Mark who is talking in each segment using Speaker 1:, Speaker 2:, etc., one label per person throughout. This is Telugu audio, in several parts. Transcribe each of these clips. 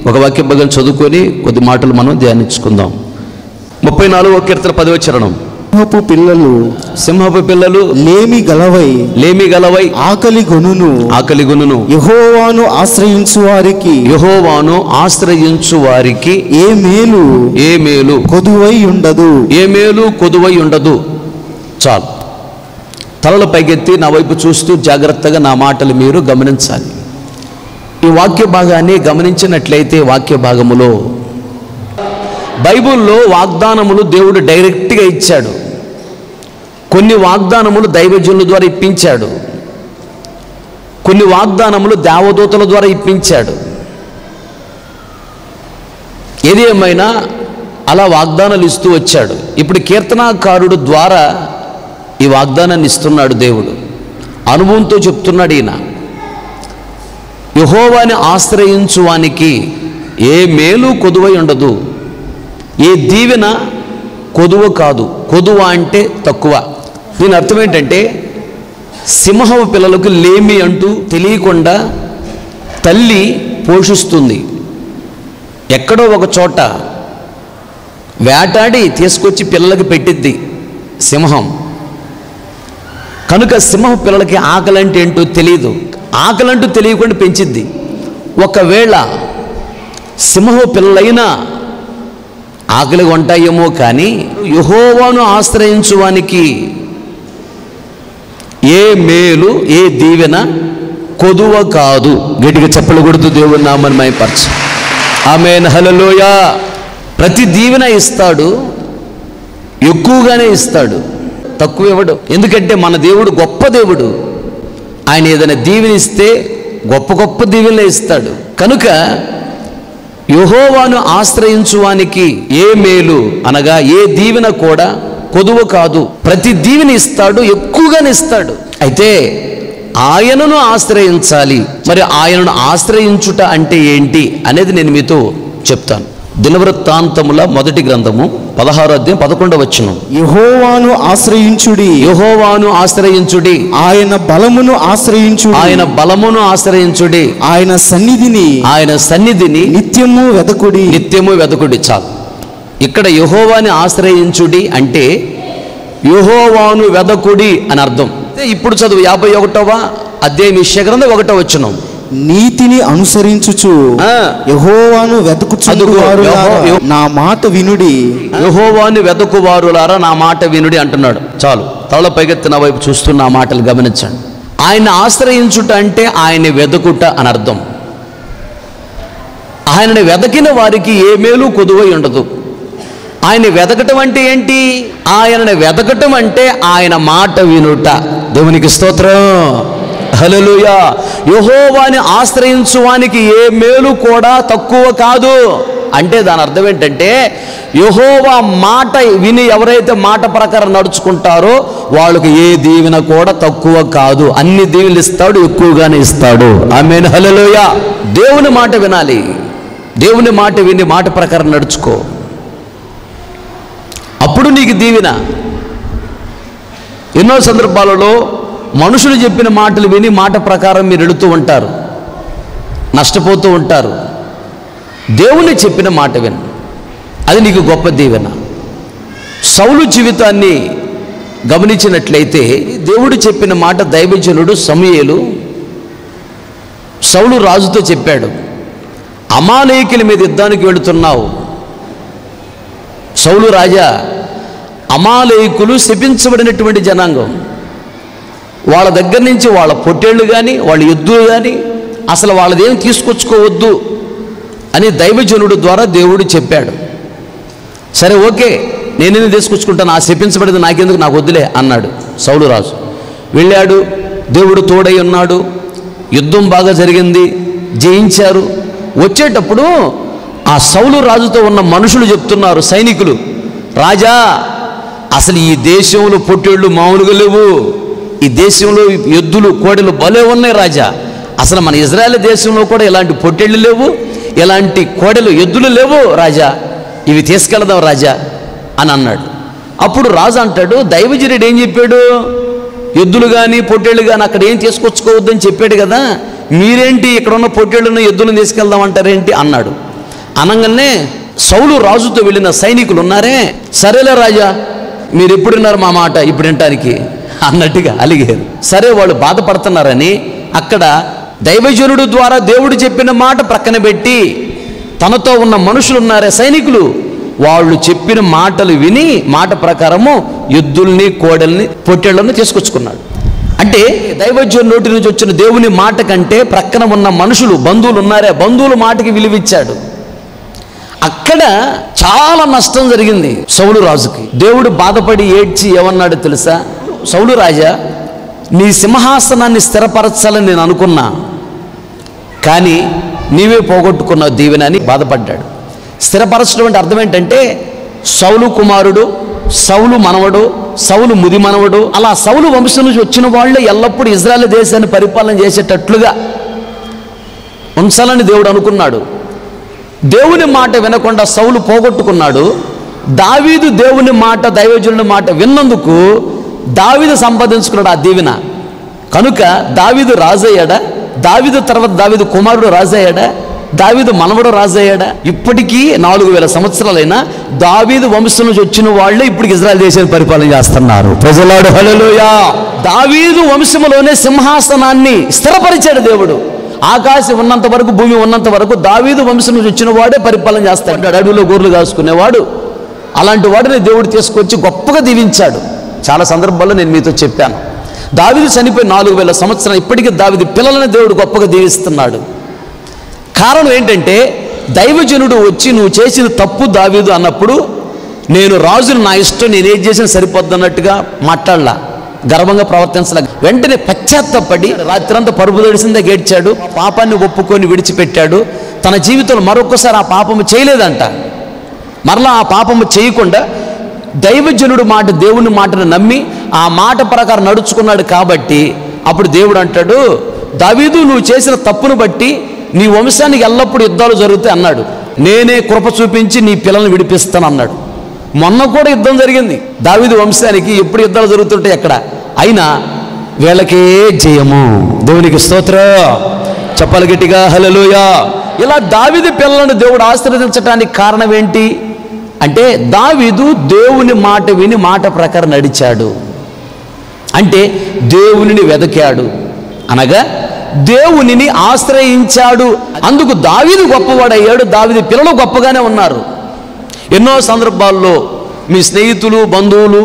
Speaker 1: ఒక వాక్య భాగం చదువుకొని కొద్ది మాటలు మనం ధ్యానించుకుందాం ముప్పై నాలుగో కీర్తన పదవచరణం
Speaker 2: సింహపు పిల్లలు
Speaker 1: సింహపు పిల్లలు
Speaker 2: లేమి గలవై
Speaker 1: లేమి గలవై
Speaker 2: ఆకలి గొనును
Speaker 1: ఆకలి గునును
Speaker 2: యహోవాను ఆశ్రయించు వారికి
Speaker 1: యహోవాను ఆశ్రయించు వారికి
Speaker 2: ఏ మేలు
Speaker 1: ఏ మేలు
Speaker 2: కొదువై ఉండదు
Speaker 1: ఏ మేలు కొదువై ఉండదు చాలు తలలు పైకెత్తి నా వైపు చూస్తూ జాగ్రత్తగా నా మాటలు మీరు గమనించాలి ఈ వాక్య భాగాన్ని గమనించినట్లయితే వాక్య భాగములో బైబిల్లో వాగ్దానములు దేవుడు డైరెక్ట్గా ఇచ్చాడు కొన్ని వాగ్దానములు దైవజనుల ద్వారా ఇప్పించాడు కొన్ని వాగ్దానములు దేవదూతల ద్వారా ఇప్పించాడు ఏది ఏమైనా అలా వాగ్దానాలు ఇస్తూ వచ్చాడు ఇప్పుడు కీర్తనాకారుడు ద్వారా ఈ వాగ్దానాన్ని ఇస్తున్నాడు దేవుడు అనుభవంతో చెప్తున్నాడు ఈయన యహోవాని ఆశ్రయించువానికి ఏ మేలు కొదువై ఉండదు ఏ దీవెన కొదువ కాదు కొదువ అంటే తక్కువ దీని అర్థం ఏంటంటే సింహం పిల్లలకు లేమి అంటూ తెలియకుండా తల్లి పోషిస్తుంది ఎక్కడో ఒక చోట వేటాడి తీసుకొచ్చి పిల్లలకి పెట్టిద్ది సింహం కనుక సింహం పిల్లలకి ఆకలి అంటే ఏంటో తెలియదు ఆకలి అంటూ తెలియకుండా పెంచిద్ది ఒకవేళ సింహం పిల్లలైనా ఆకలి ఉంటాయేమో కానీ యహోవాను ఆశ్రయించువానికి ఏ మేలు ఏ దీవెన కొదువ కాదు గట్టిగా చెప్పలు కొడుతూ దేవుని నామని మైపరచు ఆమె హలలోయ ప్రతి దీవెన ఇస్తాడు ఎక్కువగానే ఇస్తాడు తక్కువ ఇవ్వడు ఎందుకంటే మన దేవుడు గొప్ప దేవుడు ఆయన ఏదైనా దీవెనిస్తే గొప్ప గొప్ప దీవెనలే ఇస్తాడు కనుక యహోవాను ఆశ్రయించువానికి ఏ మేలు అనగా ఏ దీవెన కూడా కొదువ కాదు ప్రతి దీవెన ఇస్తాడు ఎక్కువగానే ఇస్తాడు అయితే ఆయనను ఆశ్రయించాలి మరి ఆయనను ఆశ్రయించుట అంటే ఏంటి అనేది నేను మీతో చెప్తాను దినవృత్తాంతముల మొదటి గ్రంథము పదహారో అధ్యాయం పదకొండవ వచ్చును
Speaker 2: యహోవాను ఆశ్రయించుడి
Speaker 1: యహోవాను ఆశ్రయించుడి
Speaker 2: ఆయన బలమును ఆశ్రయించుడి
Speaker 1: ఆయన బలమును ఆశ్రయించుడి
Speaker 2: ఆయన సన్నిధిని
Speaker 1: ఆయన సన్నిధిని
Speaker 2: నిత్యము వెదకుడి
Speaker 1: నిత్యము వెతకుడి చాలు ఇక్కడ యహోవాని ఆశ్రయించుడి అంటే యహోవాను వెదకుడి అని అర్థం ఇప్పుడు చదువు యాభై ఒకటవ అధ్యాయం విషయ గ్రంథం ఒకటో వచ్చును
Speaker 2: నీతిని అనుసరించుచు
Speaker 1: ఆ.
Speaker 2: యహోవాను వెతుకుచుండు
Speaker 1: అదుగో, యెహో-
Speaker 2: నా మాట వినుడి
Speaker 1: యహోవాని వెదకువారులారా నా మాట వినుడి అంటున్నాడు చాలు తల పైకెత్తి నా వైపు చూస్తున్న ఆ మాటలు గమనించండి ఆయన ఆశ్రయించుట అంటే ఆయన వెదకుట అని అర్థం ఆయనని వెదకిన వారికి ఏ మేలు కొదువై ఉండదు ఆయన వెదకటం అంటే ఏంటి ఆయనని వెదకటం అంటే ఆయన మాట వినుట దేవునికి స్తోత్రం హల్లెలూయా యహోవాని ఆశ్రయించువానికి ఏ మేలు కూడా తక్కువ కాదు అంటే దాని అర్థం ఏంటంటే యహోవా మాట విని ఎవరైతే మాట ప్రకారం నడుచుకుంటారో వాళ్ళకి ఏ దీవెన కూడా తక్కువ కాదు అన్ని దీవెనలు ఇస్తాడు ఎక్కువగానే ఇస్తాడు ఆమె హల్లెలూయా దేవుని మాట వినాలి దేవుని మాట విని మాట ప్రకారం నడుచుకో అప్పుడు నీకు దీవెన ఎన్నో సందర్భాలలో మనుషులు చెప్పిన మాటలు విని మాట ప్రకారం మీరు వెళుతూ ఉంటారు నష్టపోతూ ఉంటారు దేవుని చెప్పిన మాట విను అది నీకు గొప్ప దీవెన సౌలు జీవితాన్ని గమనించినట్లయితే దేవుడు చెప్పిన మాట దైవజనుడు సమూయేలు సౌలు రాజుతో చెప్పాడు అమాలేకుల మీద యుద్ధానికి వెళుతున్నావు సౌలు రాజా అమాలేకులు శపించబడినటువంటి జనాంగం వాళ్ళ దగ్గర నుంచి వాళ్ళ పొట్టేళ్ళు కానీ వాళ్ళ ఎద్దులు కానీ అసలు వాళ్ళదేం తీసుకొచ్చుకోవద్దు అని దైవజనుడు ద్వారా దేవుడు చెప్పాడు సరే ఓకే నేనేం తీసుకొచ్చుకుంటాను ఆ శపించబడింది నాకెందుకు నాకు వద్దులే అన్నాడు సౌలు రాజు వెళ్ళాడు దేవుడు తోడై ఉన్నాడు యుద్ధం బాగా జరిగింది జయించారు వచ్చేటప్పుడు ఆ సౌలు రాజుతో ఉన్న మనుషులు చెప్తున్నారు సైనికులు రాజా అసలు ఈ దేశంలో పొట్టేళ్ళు మామూలుగా లేవు ఈ దేశంలో ఎద్దులు కోడెలు భలే ఉన్నాయి రాజా అసలు మన ఇజ్రాయెల్ దేశంలో కూడా ఇలాంటి పొట్టేళ్ళు లేవు ఇలాంటి కోడెలు ఎద్దులు లేవు రాజా ఇవి తీసుకెళదాం రాజా అని అన్నాడు అప్పుడు రాజు అంటాడు దైవజనుడు ఏం చెప్పాడు ఎద్దులు కానీ పొట్టేళ్ళు కానీ అక్కడ ఏం తీసుకొచ్చుకోవద్దని చెప్పాడు కదా మీరేంటి ఇక్కడ ఉన్న పొట్టేళ్ళను ఎద్దులను తీసుకెళ్దాం అంటారేంటి అన్నాడు అనగానే సౌలు రాజుతో వెళ్ళిన సైనికులు ఉన్నారే సరేలే రాజా మీరు ఎప్పుడున్నారు మా మాట ఇప్పుడు వినటానికి అన్నట్టుగా అలిగారు సరే వాళ్ళు బాధపడుతున్నారని అక్కడ దైవజనుడు ద్వారా దేవుడు చెప్పిన మాట ప్రక్కన పెట్టి తనతో ఉన్న మనుషులు ఉన్నారే సైనికులు వాళ్ళు చెప్పిన మాటలు విని మాట ప్రకారము ఎద్దుల్ని కోడల్ని పొట్టేళ్లను తీసుకొచ్చుకున్నాడు అంటే దైవజ్ఞుని నోటి నుంచి వచ్చిన దేవుని మాట కంటే ప్రక్కన ఉన్న మనుషులు బంధువులు ఉన్నారే బంధువుల మాటకి విలువిచ్చాడు అక్కడ చాలా నష్టం జరిగింది సౌలు రాజుకి దేవుడు బాధపడి ఏడ్చి ఏమన్నాడు తెలుసా సౌలు రాజా నీ సింహాసనాన్ని స్థిరపరచాలని నేను అనుకున్నా కానీ నీవే పోగొట్టుకున్నావు దీవెన అని బాధపడ్డాడు స్థిరపరచడం అంటే అర్థం ఏంటంటే సౌలు కుమారుడు సౌలు మనవడు సౌలు ముది మనవడు అలా సౌలు వంశం నుంచి వచ్చిన వాళ్ళే ఎల్లప్పుడూ ఇజ్రాయెల్ దేశాన్ని పరిపాలన చేసేటట్లుగా ఉంచాలని దేవుడు అనుకున్నాడు దేవుని మాట వినకుండా సౌలు పోగొట్టుకున్నాడు దావీదు దేవుని మాట దైవజనుని మాట విన్నందుకు దావీదు సంపాదించుకున్నాడు ఆ దీవెన కనుక దావీదు రాజయ్యాడా దావీదు తర్వాత దావీదు కుమారుడు రాజయ్యాడా దావీదు మనవడు రాజయ్యాడా ఇప్పటికీ నాలుగు వేల సంవత్సరాలైనా దావీదు వంశం నుంచి వచ్చిన వాళ్ళే ఇప్పుడు ఇజ్రాయెల్ దేశాన్ని పరిపాలన చేస్తున్నారు ప్రజలాడు హల్లెలూయా దావీదు వంశములోనే సింహాసనాన్ని స్థిరపరిచాడు దేవుడు ఆకాశం ఉన్నంత వరకు భూమి ఉన్నంత వరకు దావీదు వంశం నుంచి వచ్చిన వాడే పరిపాలన చేస్తాడు అడవిలో గోర్లు కాసుకునేవాడు అలాంటి వాడిని దేవుడు తీసుకొచ్చి గొప్పగా దీవించాడు చాలా సందర్భాల్లో నేను మీతో చెప్పాను దావీదు చనిపోయి నాలుగు వేల సంవత్సరాలు ఇప్పటికీ దావీదు పిల్లలని దేవుడు గొప్పగా దీవిస్తున్నాడు కారణం ఏంటంటే దైవజనుడు వచ్చి నువ్వు చేసిన తప్పు దావీదు అన్నప్పుడు నేను రాజును నా ఇష్టం నేను ఏం చేసినా సరిపోద్ది అన్నట్టుగా మాట్లాడలా గర్వంగా ప్రవర్తించలే వెంటనే పశ్చాత్తపడి రాత్రంతా పరుపు తడిసిందే గేడ్చాడు పాపాన్ని ఒప్పుకొని విడిచిపెట్టాడు తన జీవితంలో మరొకసారి ఆ పాపము చేయలేదంట మరలా ఆ పాపము చేయకుండా దైవజనుడు మాట దేవుని మాటను నమ్మి ఆ మాట ప్రకారం నడుచుకున్నాడు కాబట్టి అప్పుడు దేవుడు అంటాడు దావీదు నువ్వు చేసిన తప్పును బట్టి నీ వంశానికి ఎల్లప్పుడూ యుద్ధాలు జరుగుతాయి అన్నాడు నేనే కృప చూపించి నీ పిల్లల్ని విడిపిస్తాను అన్నాడు మొన్న కూడా యుద్ధం జరిగింది దావీదు వంశానికి ఎప్పుడు యుద్ధాలు జరుగుతుంటాయి ఎక్కడ అయినా వీళ్ళకే జయము దేవునికి స్తోత్ర చెప్పాలి గట్టిగా హలలుయా ఇలా దావీదు పిల్లలను దేవుడు ఆశీర్వదించడానికి కారణం ఏంటి అంటే దావీదు దేవుని మాట విని మాట ప్రకారం నడిచాడు అంటే దేవునిని వెదకాడు అనగా దేవునిని ఆశ్రయించాడు అందుకు దావీదు గొప్పవాడయ్యాడు దావీదు పిల్లలు గొప్పగానే ఉన్నారు ఎన్నో సందర్భాల్లో మీ స్నేహితులు బంధువులు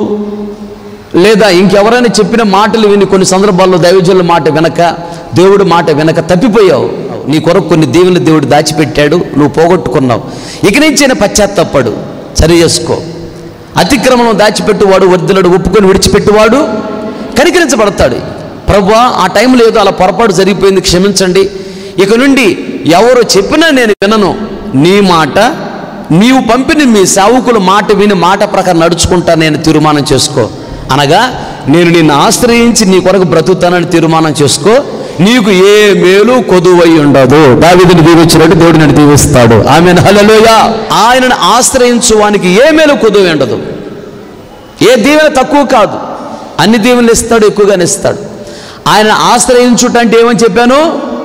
Speaker 1: లేదా ఇంకెవరైనా చెప్పిన మాటలు విని కొన్ని సందర్భాల్లో దైవజనుల మాట వెనక దేవుడి మాట వెనక తప్పిపోయావు నీ కొరకు కొన్ని దేవుని దేవుడు దాచిపెట్టాడు నువ్వు పోగొట్టుకున్నావు ఇక నుంచి పశ్చాత్తపడు సరి చేసుకో అతిక్రమణం దాచిపెట్టువాడు వర్ధులడు ఒప్పుకొని విడిచిపెట్టువాడు కనికరించబడతాడు ప్రభా ఆ టైంలో ఏదో అలా పొరపాటు జరిగిపోయింది క్షమించండి ఇక నుండి ఎవరు చెప్పినా నేను వినను నీ మాట నీవు పంపిన మీ సేవకుల మాట విని మాట ప్రకారం నడుచుకుంటా నేను తీర్మానం చేసుకో అనగా నేను నిన్ను ఆశ్రయించి నీ కొరకు బ్రతుకుతానని తీర్మానం చేసుకో నీకు ఏ మేలు కొదువై ఉండదు దావిదిని దీవించినట్టు దేవుడు నేను దీవిస్తాడు ఆమె హలలోయ ఆయనను ఆశ్రయించువానికి ఏ మేలు కొదువై ఉండదు ఏ దీవెన తక్కువ కాదు అన్ని దీవెనలు ఇస్తాడు ఎక్కువగానే ఇస్తాడు ఆయన ఆశ్రయించుట అంటే ఏమని చెప్పాను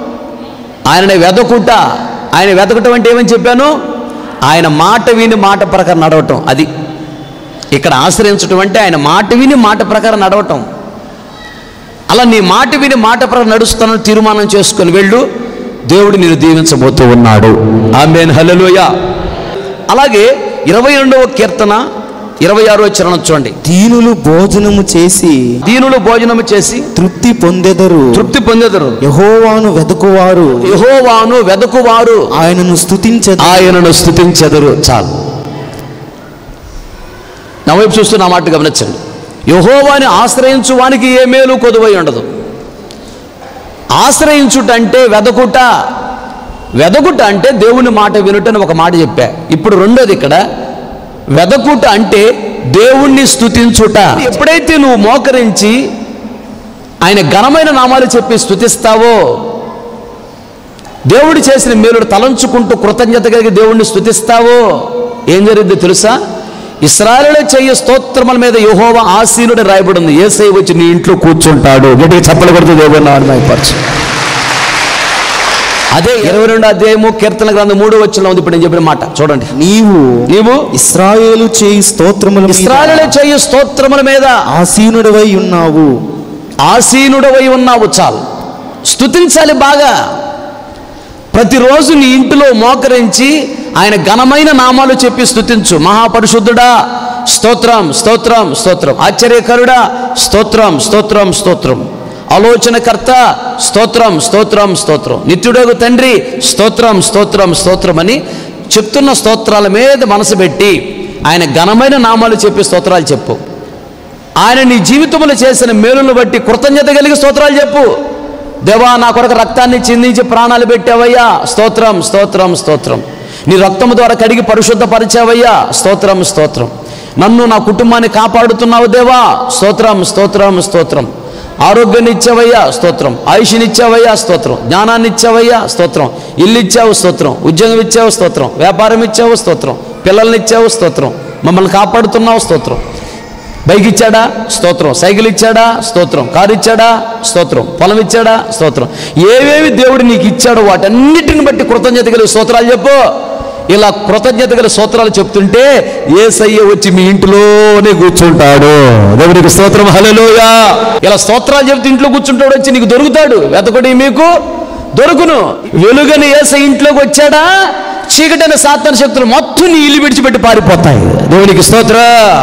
Speaker 1: ఆయన వెదకుట ఆయన వెదకటం అంటే ఏమని చెప్పాను ఆయన మాట విని మాట ప్రకారం నడవటం అది ఇక్కడ ఆశ్రయించటం అంటే ఆయన మాట విని మాట ప్రకారం నడవటం అలా నీ మాట విని మాట ప్రకారం నడుస్తానని తీర్మానం చేసుకొని వెళ్ళు దేవుడు నేను దీవించబోతూ ఉన్నాడు ఆమెన్ హల్లెలూయా అలాగే ఇరవై రెండవ కీర్తన ఇరవై ఆరో చరణం చూడండి
Speaker 2: దీనులు భోజనము చేసి
Speaker 1: దీనులు భోజనము చేసి
Speaker 2: తృప్తి పొందెదరు
Speaker 1: తృప్తి పొందెదరు
Speaker 2: యహోవాను వెదకువారు
Speaker 1: యెహోవాను వెదకువారు
Speaker 2: ఆయనను స్తుతించదు
Speaker 1: ఆయనను స్థుతించెదరు చాలు నా వైపు చూస్తూ నా మాట గమనించండి యహోవాని ఆశ్రయించు వానికి ఏ మేలు కొదువై ఉండదు ఆశ్రయించుటంటే వెదకుట వెదకుట అంటే దేవుని మాట వినుటని ఒక మాట చెప్పా ఇప్పుడు రెండోది ఇక్కడ వెదకుట అంటే దేవుణ్ణి స్తుతించుట ఎప్పుడైతే నువ్వు మోకరించి ఆయన ఘనమైన నామాలు చెప్పి స్తుతిస్తావో దేవుడు చేసిన మేలుడు తలంచుకుంటూ కృతజ్ఞత కలిగి దేవుణ్ణి స్తుతిస్తావో ఏం జరిగిందో తెలుసా ఇస్రాయలులో చెయ్యి స్తోత్రముల మీద యహోవ ఆసీనుడు రాయబడి ఉంది ఏసై వచ్చి నీ ఇంట్లో కూర్చుంటాడు గట్టిగా చెప్పలు కొడుతూ దేవుని నామని మైపరచు అదే ఇరవై రెండు అధ్యాయము కీర్తన గ్రంథం మూడు వచ్చిన ఉంది ఇప్పుడు నేను చెప్పిన మాట చూడండి
Speaker 2: నీవు
Speaker 1: నీవు
Speaker 2: ఇస్రాయేలు చేయి స్తోత్రముల మీద
Speaker 1: ఇస్రాయలు చేయు స్తోత్రముల మీద
Speaker 2: ఆసీనుడవై ఉన్నావు
Speaker 1: ఆసీనుడవై ఉన్నావు చాలు స్తుతించాలి బాగా ప్రతిరోజు నీ ఇంటిలో మోకరించి ఆయన ఘనమైన నామాలు చెప్పి స్తుతించు మహాపరిశుద్ధుడా స్తోత్రం స్తోత్రం స్తోత్రం ఆశ్చర్యకరుడా స్తోత్రం స్తోత్రం స్తోత్రం ఆలోచనకర్త స్తోత్రం స్తోత్రం స్తోత్రం నిత్యుడగు తండ్రి స్తోత్రం స్తోత్రం స్తోత్రం అని చెప్తున్న స్తోత్రాల మీద మనసు పెట్టి ఆయన ఘనమైన నామాలు చెప్పి స్తోత్రాలు చెప్పు ఆయన నీ జీవితంలో చేసిన మేలును బట్టి కృతజ్ఞత కలిగి స్తోత్రాలు చెప్పు దేవా నా కొరకు రక్తాన్ని చిందించి ప్రాణాలు పెట్టావయ్యా స్తోత్రం స్తోత్రం స్తోత్రం నీ రక్తము ద్వారా కడిగి పరిశుద్ధపరిచావయ్యా స్తోత్రం స్తోత్రం నన్ను నా కుటుంబాన్ని కాపాడుతున్నావు దేవా స్తోత్రం స్తోత్రం స్తోత్రం ఆరోగ్యాన్ని ఇచ్చావయ్యా స్తోత్రం ఆయుష్ని ఇచ్చావయ్యా స్తోత్రం జ్ఞానాన్ని ఇచ్చావయ్యా స్తోత్రం ఇల్లు ఇచ్చావు స్తోత్రం ఉద్యోగం ఇచ్చావు స్తోత్రం వ్యాపారం ఇచ్చావు స్తోత్రం పిల్లల్ని ఇచ్చావు స్తోత్రం మమ్మల్ని కాపాడుతున్నావు స్తోత్రం బైక్ ఇచ్చాడా స్తోత్రం సైకిల్ ఇచ్చాడా స్తోత్రం కారు ఇచ్చాడా స్తోత్రం పొలం ఇచ్చాడా స్తోత్రం ఏవేవి దేవుడు నీకు ఇచ్చాడో వాటన్నిటిని బట్టి కృతజ్ఞత కలిగి స్తోత్రాలు చెప్పు ఇలా కృతజ్ఞత గల స్తోత్రాలు చెప్తుంటే ఏసయ్య వచ్చి మీ ఇంట్లోనే కూర్చుంటాడు దేవుడికి స్తోత్రం హల్లెలూయా ఇలా స్తోత్రాలు చెప్తే ఇంట్లో కూర్చుంటాడు వచ్చి నీకు దొరుకుతాడు వెతకుడి మీకు దొరుకును వెలుగని ఏసై ఇంట్లోకి వచ్చాడా చీకటైన సాతాన శక్తులు మొత్తం నీ ఇల్లు విడిచిపెట్టి పారిపోతాయి దేవునికి స్తోత్ర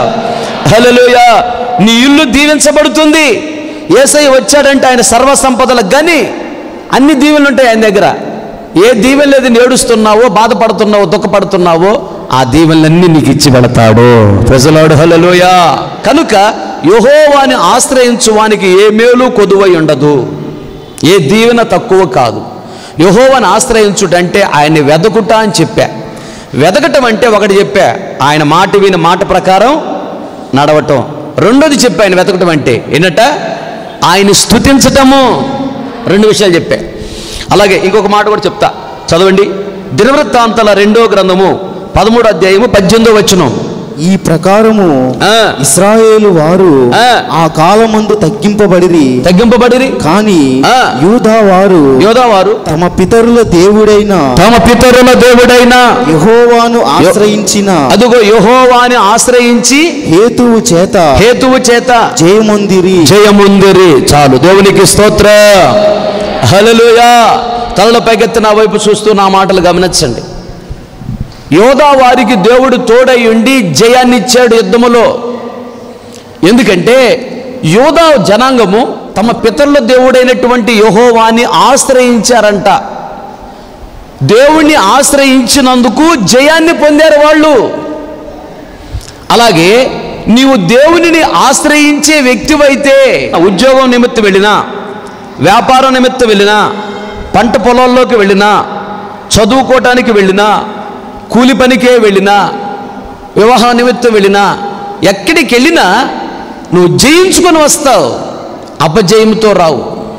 Speaker 1: హల్లెలూయా నీ ఇల్లు దీవించబడుతుంది ఏసై వచ్చాడంటే ఆయన సర్వ సంపదలకు కానీ అన్ని దీవెనలు ఉంటాయి ఆయన దగ్గర ఏ దీవెన లేదు నీ ఏడుస్తున్నావో బాధపడుతున్నావో దుఃఖపడుతున్నావో ఆ దీవెనలన్నీ నీకు ఇచ్చి వెళతాడు ప్రజలాడు హల్లెలూయా కనుక యహోవాని ఆశ్రయించు వానికి ఏ మేలు కొదువై ఉండదు ఏ దీవెన తక్కువ కాదు యహోవాని ఆశ్రయించుటంటే ఆయన్ని వెదకుట అని చెప్పా వెదకటం అంటే ఒకటి చెప్పా ఆయన మాట విని మాట ప్రకారం నడవటం రెండోది చెప్పా ఆయన వెతకటం అంటే ఏంటట ఆయన్ని స్థుతించటము రెండు విషయాలు చెప్పా అలాగే ఇంకొక మాట కూడా చెప్తా చదవండి దినవృత్తాంతాల రెండో గ్రంథము పదమూడు అధ్యాయము పద్దెనిమిదో వచనం
Speaker 2: ఈ ప్రకారము
Speaker 1: ఆ,
Speaker 2: ఇస్రాయేలు వారు
Speaker 1: ఆ.
Speaker 2: ఆ కాలమందు తగ్గింపబడిరి
Speaker 1: తగ్గింపబడిరి
Speaker 2: కాని
Speaker 1: ఆ.
Speaker 2: యూదా వారు
Speaker 1: యోధావారు
Speaker 2: తమ పితరుల దేవుడైన
Speaker 1: తమ పితరుల దేవుడైన
Speaker 2: యెహోవాను ఆశ్రయించిన
Speaker 1: అదుగో యహోవాని ఆశ్రయించి
Speaker 2: హేతువు చేత
Speaker 1: హేతువు చేత
Speaker 2: జయమొందిరి
Speaker 1: జయముందిరి చాలు దేవునికి స్తోత్ర హల్లెలూయా తలల పైకెత్తి నా వైపు చూస్తూ నా మాటలు గమనించండి యోధా వారికి దేవుడు తోడై ఉండి జయాన్ని ఇచ్చాడు యుద్ధములో ఎందుకంటే యోధా జనాంగము తమ పితరుల దేవుడైనటువంటి యహోవాని ఆశ్రయించారంట దేవుణ్ణి ఆశ్రయించినందుకు జయాన్ని పొందారు వాళ్ళు అలాగే నీవు దేవునిని ఆశ్రయించే వ్యక్తివైతే ఉద్యోగం నిమిత్తం వెళ్ళినా వ్యాపారం నిమిత్తం వెళ్ళినా పంట పొలాల్లోకి వెళ్ళినా చదువుకోవటానికి వెళ్ళినా కూలి పనికే వెళ్ళినా వివాహ నిమిత్తం వెళ్ళినా ఎక్కడికి వెళ్ళినా నువ్వు జయించుకొని వస్తావు అపజయంతో రావు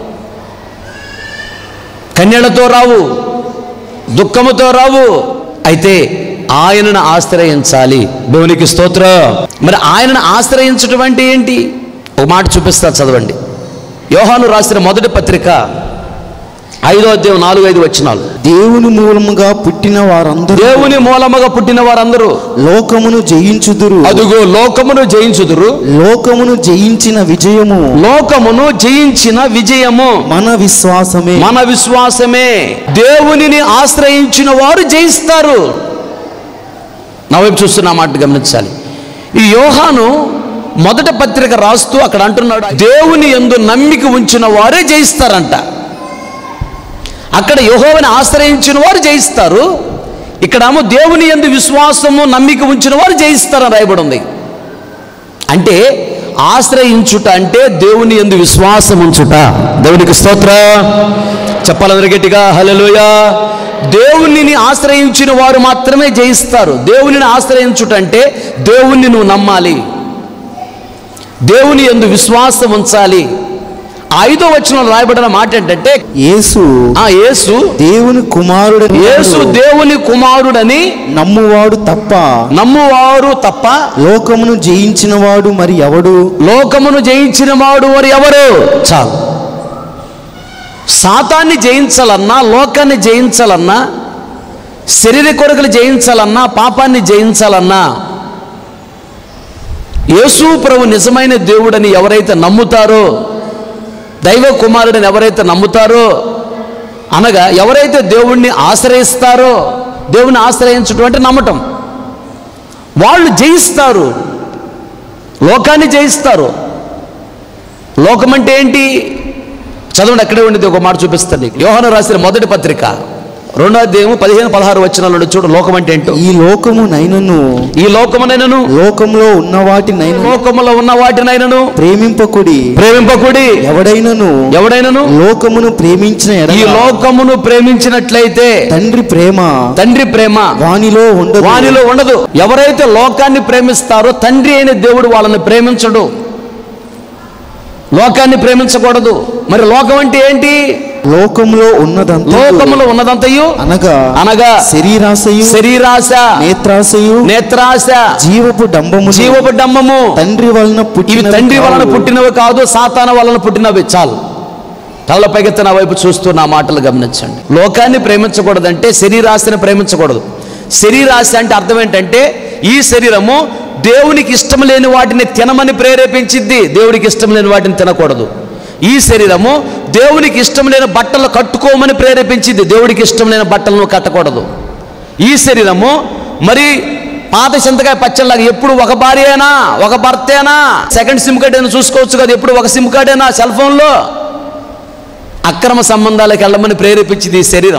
Speaker 1: కన్యలతో రావు దుఃఖముతో రావు అయితే ఆయనను ఆశ్రయించాలి దేవునికి స్తోత్ర మరి ఆయనను ఆశ్రయించడం అంటే ఏంటి ఒక మాట చూపిస్తా చదవండి యోహాను రాసిన మొదటి పత్రిక ఐదో అధ్యాయం నాలుగు ఐదు వచ్చినాలు
Speaker 2: దేవుని మూలముగా పుట్టిన వారందరూ
Speaker 1: దేవుని మూలముగా పుట్టిన వారందరూ
Speaker 2: లోకమును జయించుదురు
Speaker 1: అదుగో లోకమును జయించుదురు
Speaker 2: లోకమును జయించిన విజయము
Speaker 1: లోకమును జయించిన విజయము
Speaker 2: మన విశ్వాసమే
Speaker 1: మన విశ్వాసమే దేవునిని ఆశ్రయించిన వారు జయిస్తారు నా వైపు చూస్తున్న మాట గమనించాలి ఈ యోహాను మొదట పత్రిక రాస్తూ అక్కడ అంటున్నాడు దేవుని ఎందు నమ్మిక ఉంచిన వారే జయిస్తారంట అక్కడ యెహోవాని ఆశ్రయించిన వారు జయిస్తారు ఇక్కడేమో దేవుని ఎందు విశ్వాసము నమ్మిక ఉంచిన వారు జయిస్తారని రాయబడి ఉంది అంటే ఆశ్రయించుట అంటే దేవుని ఎందు విశ్వాసం ఉంచుట దేవునికి స్తోత్ర చెప్పాలందరూ గట్టిగా హల్లెలూయ దేవునిని ఆశ్రయించిన వారు మాత్రమే జయిస్తారు దేవునిని ఆశ్రయించుట అంటే దేవుణ్ణి నువ్వు నమ్మాలి దేవుని ఎందు విశ్వాసం ఉంచాలి ఆ ఐదో వచ్చిన రాయబడిన మాట ఏంటంటే
Speaker 2: యేసు
Speaker 1: ఆ యేసు
Speaker 2: దేవుని కుమారుడు
Speaker 1: యేసు దేవుని కుమారుడని
Speaker 2: నమ్మువాడు తప్ప
Speaker 1: నమ్మువారు తప్ప
Speaker 2: లోకమును జయించిన వాడు మరి ఎవడు
Speaker 1: లోకమును జయించిన వాడు వారు ఎవరు చాలు సాతాన్ని జయించాలన్నా లోకాన్ని జయించాలన్నా శరీర కొరకలు జయించాలన్నా పాపాన్ని జయించాలన్నా యేసు ప్రభు నిజమైన దేవుడని ఎవరైతే నమ్ముతారో దైవ కుమారుడని ఎవరైతే నమ్ముతారో అనగా ఎవరైతే దేవుణ్ణి ఆశ్రయిస్తారో దేవుని ఆశ్రయించడం అంటే నమ్మటం వాళ్ళు జయిస్తారు లోకాన్ని జయిస్తారు లోకం అంటే ఏంటి చదవండి అక్కడే ఉండేది ఒక మాట చూపిస్తాను నీకు యోహాను రాసిన మొదటి పత్రిక రెండో అధ్యాయము పదిహేను పదహారు వచ్చిన చూడు లోకం అంటే ఏంటో
Speaker 2: ఈ లోకము నైనను
Speaker 1: ఈ లోకమునైనను
Speaker 2: లోకంలో ఉన్న వాటి నైన
Speaker 1: లోకములో ఉన్న వాటినైనను
Speaker 2: ప్రేమింపకుడి
Speaker 1: ప్రేమింపకుడి
Speaker 2: ఎవడైనను
Speaker 1: ఎవడైనను
Speaker 2: లోకమును ప్రేమించిన
Speaker 1: ఈ
Speaker 2: ఎడల
Speaker 1: లోకమును ప్రేమించినట్లయితే
Speaker 2: తండ్రి ప్రేమ
Speaker 1: తండ్రి ప్రేమ
Speaker 2: వానిలో ఉండదు
Speaker 1: వానిలో ఉండదు ఎవరైతే లోకాన్ని ప్రేమిస్తారో తండ్రి అయిన దేవుడు వాళ్ళని ప్రేమించడు లోకాన్ని ప్రేమించకూడదు మరి లోకం అంటే ఏంటి
Speaker 2: లోకంలో ఉన్నదంతా
Speaker 1: లోకములో ఉన్నదంతయు
Speaker 2: అనగా
Speaker 1: అనగా
Speaker 2: శరీరాశయు
Speaker 1: శరీరాశ
Speaker 2: నేత్రాశయు
Speaker 1: నేత్రాశ
Speaker 2: జీవపు డంబము
Speaker 1: జీవపు డమ్మము
Speaker 2: తండ్రి వలన
Speaker 1: ఇవి
Speaker 2: పుట్టిన
Speaker 1: తండ్రి వలన పుట్టినవి కాదు సాతాన వలన పుట్టినవి చాలు తల పైకెత్తి నా వైపు చూస్తూ నా మాటలు గమనించండి లోకాన్ని ప్రేమించకూడదంటే శరీరాశని ప్రేమించకూడదు శరీరాశ అంటే అర్థం ఏంటంటే ఈ శరీరము దేవునికి ఇష్టం లేని వాటిని తినమని ప్రేరేపించిద్ది దేవుడికి ఇష్టం లేని వాటిని తినకూడదు ఈ శరీరము దేవునికి ఇష్టం లేని బట్టలు కట్టుకోమని ప్రేరేపించింది దేవుడికి ఇష్టం లేని బట్టలను కట్టకూడదు ఈ శరీరము మరి పాత చింతకాయ పచ్చళ్ళగా ఎప్పుడు ఒక భార్యేనా ఒక భర్తేనా సెకండ్ సిమ్ కార్డ్ అయినా చూసుకోవచ్చు కదా ఎప్పుడు ఒక సిమ్ కార్డేనా సెల్ ఫోన్లో అక్రమ సంబంధాలకు వెళ్ళమని ప్రేరేపించింది ఈ శరీరం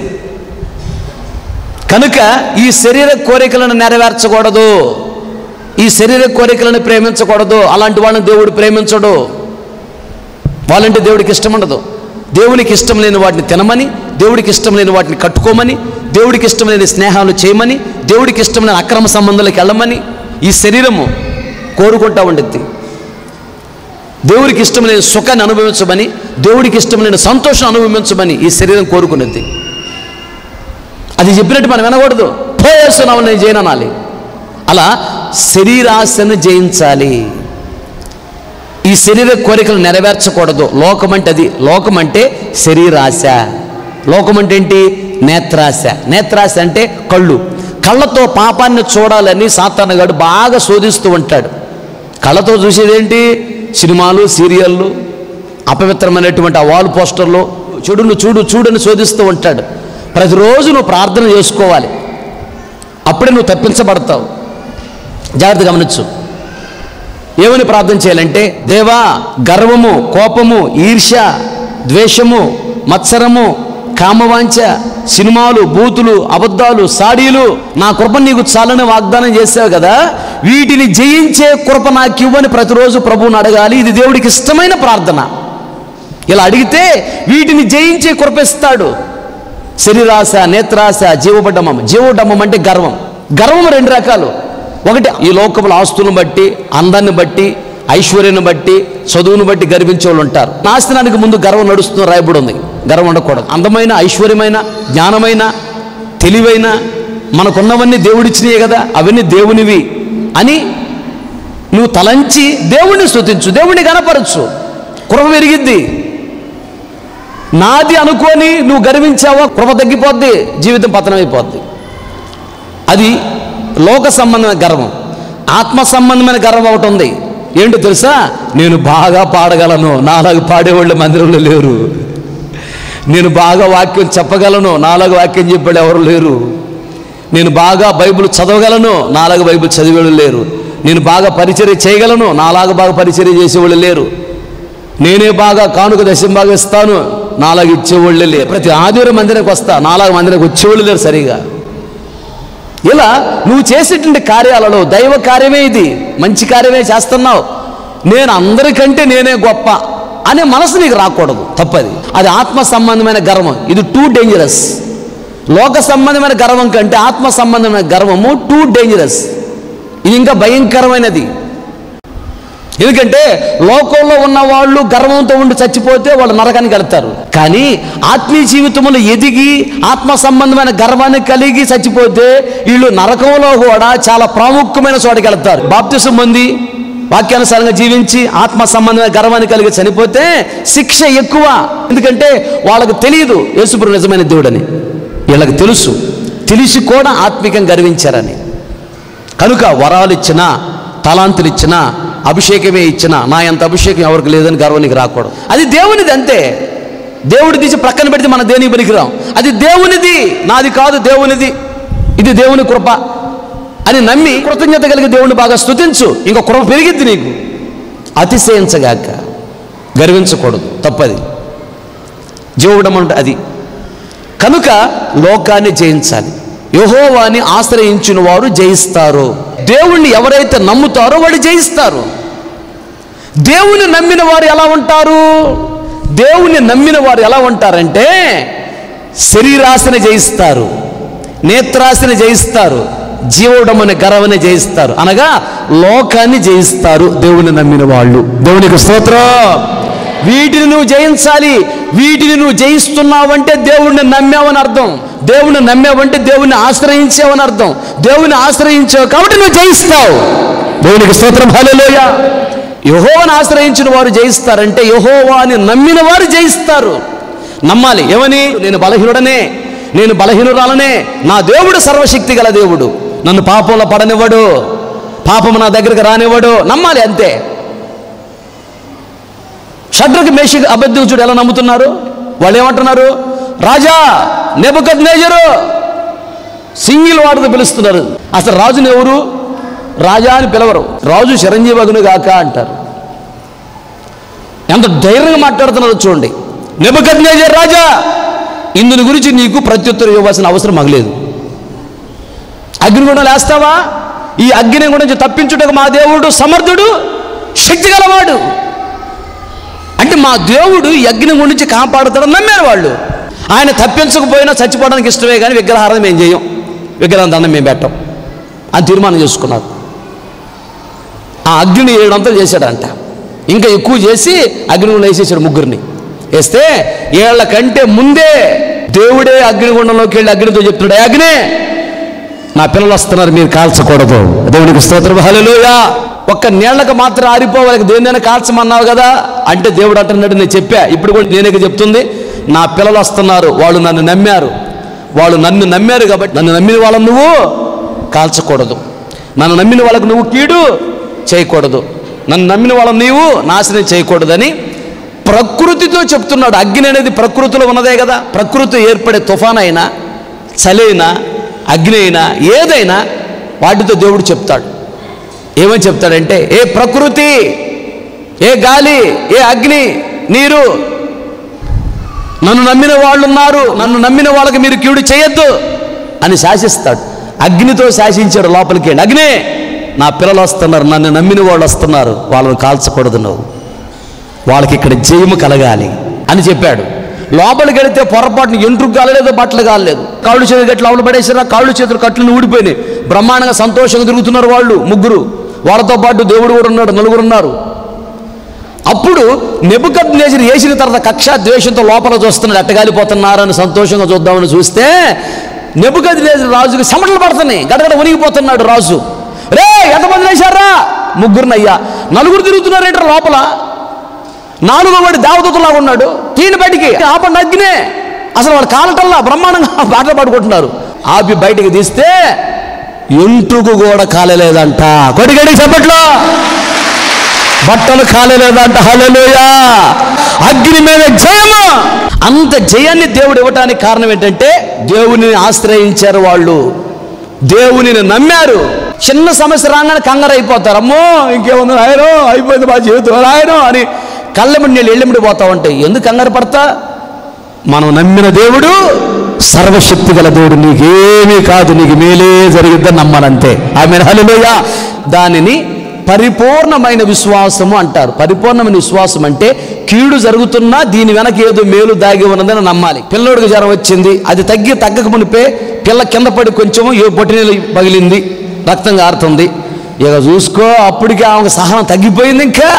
Speaker 1: కనుక ఈ శరీర కోరికలను నెరవేర్చకూడదు ఈ శరీర కోరికలను ప్రేమించకూడదు అలాంటి వాళ్ళని దేవుడు ప్రేమించడు వాళ్ళంటే దేవుడికి ఇష్టం ఉండదు దేవునికి ఇష్టం లేని వాటిని తినమని దేవుడికి ఇష్టం లేని వాటిని కట్టుకోమని దేవుడికి ఇష్టం లేని స్నేహాలు చేయమని దేవుడికి ఇష్టం లేని అక్రమ సంబంధాలకు వెళ్ళమని ఈ శరీరము కోరుకుంటా ఉండిద్ది దేవుడికి ఇష్టం లేని సుఖాన్ని అనుభవించమని దేవుడికి ఇష్టం లేని సంతోషం అనుభవించమని ఈ శరీరం కోరుకునేది అది చెప్పినట్టు మనం వినకూడదు పోయేస్తున్నావు నేను చేయననాలి అలా శరీరాశను జయించాలి ఈ శరీర కోరికలు నెరవేర్చకూడదు లోకం అంటే అది లోకం అంటే శరీరాశ లోకం అంటే ఏంటి నేత్రాశ నేత్రాశ అంటే కళ్ళు కళ్ళతో పాపాన్ని చూడాలని సాతానగాడు బాగా శోధిస్తూ ఉంటాడు కళ్ళతో చూసేదేంటి సినిమాలు సీరియళ్ళు అపవిత్రమైనటువంటి ఆ వాల్ పోస్టర్లు చెడును చూడు చూడని శోధిస్తూ ఉంటాడు ప్రతిరోజు నువ్వు ప్రార్థన చేసుకోవాలి అప్పుడే నువ్వు తప్పించబడతావు జాగ్రత్త గమనించు ఏమని ప్రార్థన చేయాలంటే దేవా గర్వము కోపము ఈర్ష్య ద్వేషము మత్సరము కామవాంఛ సినిమాలు బూతులు అబద్ధాలు సాడీలు నా కృప నీకు చాలని వాగ్దానం చేసావు కదా వీటిని జయించే కృప నాకు ఇవ్వని ప్రతిరోజు ప్రభువుని అడగాలి ఇది దేవుడికి ఇష్టమైన ప్రార్థన ఇలా అడిగితే వీటిని జయించే కృప ఇస్తాడు శరీరాశ నేత్రాశ జీవపడ్డమం జీవడమ్మం అంటే గర్వం గర్వం రెండు రకాలు ఒకటి ఈ లోకముల ఆస్తులను బట్టి అందాన్ని బట్టి ఐశ్వర్యాన్ని బట్టి చదువును బట్టి గర్వించే వాళ్ళు ఉంటారు నాశనానికి ముందు గర్వం నడుస్తున్న రాయబడి ఉంది గర్వం ఉండకూడదు అందమైన ఐశ్వర్యమైన జ్ఞానమైన తెలివైన మనకున్నవన్నీ దేవుడిచ్చినాయే కదా అవన్నీ దేవునివి అని నువ్వు తలంచి దేవుణ్ణి స్తుతించు దేవుణ్ణి కనపరచు కృప పెరిగిద్ది నాది అనుకొని నువ్వు గర్వించావా కృప తగ్గిపోద్ది జీవితం పతనమైపోద్ది అది లోక సంబంధమైన గర్వం ఆత్మ సంబంధమైన గర్వం ఒకటి ఉంది ఏంటో తెలుసా నేను బాగా పాడగలను నాలాగా పాడేవాళ్ళు మందిరంలో లేరు నేను బాగా వాక్యం చెప్పగలను నాలాగా వాక్యం చెప్పాడు ఎవరు లేరు నేను బాగా బైబిల్ చదవగలను నాలాగా బైబిల్ చదివేవాళ్ళు లేరు నేను బాగా పరిచర్య చేయగలను నాలాగా బాగా పరిచర్య చేసేవాళ్ళు లేరు నేనే బాగా కానుక దశం బాగా ఇస్తాను నాలాగా ఇచ్చేవాళ్ళే లేరు ప్రతి ఆదివారం మందిరానికి వస్తా నాలాగా మందిరానికి వచ్చేవాళ్ళు లేరు సరిగా ఇలా నువ్వు చేసేటువంటి కార్యాలలో దైవ కార్యమే ఇది మంచి కార్యమే చేస్తున్నావు నేను అందరికంటే నేనే గొప్ప అనే మనసు నీకు రాకూడదు తప్పది అది ఆత్మ సంబంధమైన గర్వం ఇది టూ డేంజరస్ లోక సంబంధమైన గర్వం కంటే ఆత్మ సంబంధమైన గర్వము టూ డేంజరస్ ఇది ఇంకా భయంకరమైనది ఎందుకంటే లోకంలో ఉన్న వాళ్ళు గర్వంతో ఉండి చచ్చిపోతే వాళ్ళు నరకానికి వెళ్తారు కానీ ఆత్మీయ జీవితంలో ఎదిగి ఆత్మ సంబంధమైన గర్వాన్ని కలిగి చచ్చిపోతే వీళ్ళు నరకంలో కూడా చాలా ప్రాముఖ్యమైన చోటకి వెళ్తారు బాప్తిసం పొంది వాక్యానుసారంగా జీవించి ఆత్మ సంబంధమైన గర్వాన్ని కలిగి చనిపోతే శిక్ష ఎక్కువ ఎందుకంటే వాళ్ళకు తెలియదు యేసుప్రభు నిజమైన దేవుడని వీళ్ళకి తెలుసు తెలిసి కూడా ఆత్మికం గర్వించారని కనుక వరాలు ఇచ్చినా తలాంతులు ఇచ్చినా అభిషేకమే ఇచ్చినా నా ఎంత అభిషేకం ఎవరికి లేదని గర్వానికి రాకూడదు అది దేవునిది అంతే దేవుడి తీసి ప్రక్కన పెడితే మన దేనికి పనికిరాం అది దేవునిది నాది కాదు దేవునిది ఇది దేవుని కృప అని నమ్మి కృతజ్ఞత కలిగి దేవుని బాగా స్తుతించు ఇంకో కృప పెరిగిద్ది నీకు అతిశయించగాక గర్వించకూడదు తప్పది జీవడం అంటే అది కనుక లోకాన్ని జయించాలి యహోవాని ఆశ్రయించిన వారు జయిస్తారు దేవుణ్ణి ఎవరైతే నమ్ముతారో వాడు జయిస్తారు దేవుని నమ్మిన వారు ఎలా ఉంటారు దేవుని నమ్మిన వారు ఎలా ఉంటారంటే శరీరాశని జయిస్తారు నేత్రాశని జయిస్తారు జీవడమని గర్వని జయిస్తారు అనగా లోకాన్ని జయిస్తారు దేవుని నమ్మిన వాళ్ళు దేవునికి స్తోత్రం వీటిని నువ్వు జయించాలి వీటిని నువ్వు జయిస్తున్నావంటే దేవుణ్ణి నమ్మావని అర్థం దేవుణ్ణి నమ్మావంటే దేవుణ్ణి ఆశ్రయించావని అర్థం దేవుని ఆశ్రయించావు కాబట్టి నువ్వు జయిస్తావు దేవునికి స్తోత్రం హల్లెలూయా యహోవాని ఆశ్రయించిన వారు జయిస్తారంటే యహోవాని నమ్మిన వారు జయిస్తారు నమ్మాలి ఏమని నేను బలహీనుడనే నేను బలహీనురాలనే నా దేవుడు సర్వశక్తి గల దేవుడు నన్ను పాపంలో పడనివ్వడు పాపము నా దగ్గరికి రానివ్వడు నమ్మాలి అంతే షడ్రకు మేషి అబద్ధుడు ఎలా నమ్ముతున్నారు వాళ్ళు ఏమంటున్నారు రాజా నెబద్ నేజరు సింగిల్ వాడితో పిలుస్తున్నారు అసలు రాజుని ఎవరు రాజా అని పిలవరు రాజు చిరంజీవగును గాక అంటారు ఎంత ధైర్యంగా మాట్లాడుతున్నారో చూడండి నెబద్ నేజర్ రాజా ఇందుని గురించి నీకు ప్రత్యుత్తరం ఇవ్వాల్సిన అవసరం మగలేదు అగ్నిగుండం లేస్తావా ఈ అగ్ని గురించి తప్పించుటకు మా దేవుడు సమర్థుడు శక్తి గలవాడు అంటే మా దేవుడు ఈ అగ్ని గురించి కాపాడుతాడని నమ్మారు వాళ్ళు ఆయన తప్పించకపోయినా చచ్చిపోవడానికి ఇష్టమే కానీ విగ్రహారం మేము చేయం విగ్రహం దండం మేము పెట్టం అని తీర్మానం చేసుకున్నారు ఆ అగ్నిని ఏడంతలు చేశాడంట ఇంకా ఎక్కువ చేసి అగ్నిగుండం వేసేసాడు ముగ్గురిని వేస్తే ఏళ్ల కంటే ముందే దేవుడే అగ్నిగుండంలోకి వెళ్ళి అగ్నితో చెప్తున్నాడు "ఏ అగ్ని నా పిల్లలు వస్తున్నారు మీరు కాల్చకూడదు దేవునికి స్తోత్రం హల్లెలూయా ఒక్క నీళ్ళకి మాత్రం ఆరిపోవాలి దేన్నైనా కాల్చమన్నావు కదా అంటే దేవుడు అంటున్నాడు నేను చెప్పా ఇప్పుడు కూడా నేనే చెప్తుంది నా పిల్లలు వస్తున్నారు వాళ్ళు నన్ను నమ్మారు వాళ్ళు నన్ను నమ్మారు కాబట్టి నన్ను నమ్మిన వాళ్ళని నువ్వు కాల్చకూడదు నన్ను నమ్మిన వాళ్ళకు నువ్వు కీడు చేయకూడదు నన్ను నమ్మిన వాళ్ళని నీవు నాశనం చేయకూడదని ప్రకృతితో చెప్తున్నాడు అగ్ని అనేది ప్రకృతిలో ఉన్నదే కదా ప్రకృతి ఏర్పడే తుఫాన్ అయినా చలి అయినా అగ్ని అయినా ఏదైనా వాటితో దేవుడు చెప్తాడు ఏమని చెప్తాడంటే ఏ ప్రకృతి ఏ గాలి ఏ అగ్ని నీరు నన్ను నమ్మిన వాళ్ళు ఉన్నారు నన్ను నమ్మిన వాళ్ళకి మీరు కీడు చేయొద్దు అని శాసిస్తాడు అగ్నితో శాసించాడు లోపలికి వెళ్ళి అగ్ని నా పిల్లలు వస్తున్నారు నన్ను నమ్మిన వాళ్ళు వస్తున్నారు వాళ్ళని కాల్చకూడదు నువ్వు వాళ్ళకి ఇక్కడ జయము కలగాలి అని చెప్పాడు లోపలికి వెళితే పొరపాటున ఎంట్రుకు కాలేదు బట్టలు కాలేదు కాళ్ళు చేతులు గట్లు అవలు పడేసారా కాళ్ళు చేతులు కట్లు ఊడిపోయినాయి బ్రహ్మాండంగా సంతోషంగా తిరుగుతున్నారు వాళ్ళు ముగ్గురు వాళ్ళతో పాటు దేవుడు కూడా ఉన్నాడు నలుగురు ఉన్నారు అప్పుడు నెబుకద్ నేజర్ వేసిన తర్వాత కక్ష ద్వేషంతో లోపల చూస్తున్నాడు ఎట్టగాలిపోతున్నారని సంతోషంగా చూద్దామని చూస్తే నెబుకద్ నేజర్ రాజుకి చెమటలు పడుతున్నాయి గడగడ ఉనిగిపోతున్నాడు రాజు రే ఎంతమంది వేశారా ముగ్గురినయ్యా నలుగురు తిరుగుతున్నారేంటారు లోపల నాలుగో వాడు దేవదూతలాగా ఉన్నాడు తీని బయటికి ఆపండి అగ్నే అసలు వాడు కాలటల్లా బ్రహ్మాండంగా పాటలు పాడుకుంటున్నారు ఆపి బయటికి తీస్తే ఎంట్రుకు కూడా కాలేదంట కొడిగడికి చెప్పట్లో బట్టలు కాలేదంట హల్లెలూయా అగ్ని మీద జయము అంత జయాన్ని దేవుడు ఇవ్వటానికి కారణం ఏంటంటే దేవుని ఆశ్రయించారు వాళ్ళు దేవునిని నమ్మారు చిన్న సమస్య రాగానే కంగారు అయిపోతారు అమ్మో ఇంకేముంది ఆయనో అయిపోయింది మా జీవితం ఆయనో అని కళ్ళెమ్మడి నీళ్ళు ఎళ్ళెమ్మడి పోతా ఉంటాయి ఎందుకు కంగారు పడతా మనం నమ్మిన దేవుడు సర్వశక్తి గల దేవుడు నీకేమీ కాదు నీకు మేలే జరిగిద్దని నమ్మాలంతే ఆమె హల్లెలూయా దానిని పరిపూర్ణమైన విశ్వాసము అంటారు పరిపూర్ణమైన విశ్వాసం అంటే కీడు జరుగుతున్నా దీని వెనక ఏదో మేలు దాగి ఉన్నదని నమ్మాలి పిల్లోడికి జ్వరం వచ్చింది అది తగ్గి తగ్గక మునిపే పిల్ల కింద పడి కొంచెము ఏ బొట్టినీళ్ళు పగిలింది రక్తం కారుతుంది ఇక చూసుకో అప్పటికి ఆమెకు సహనం తగ్గిపోయింది ఇంకా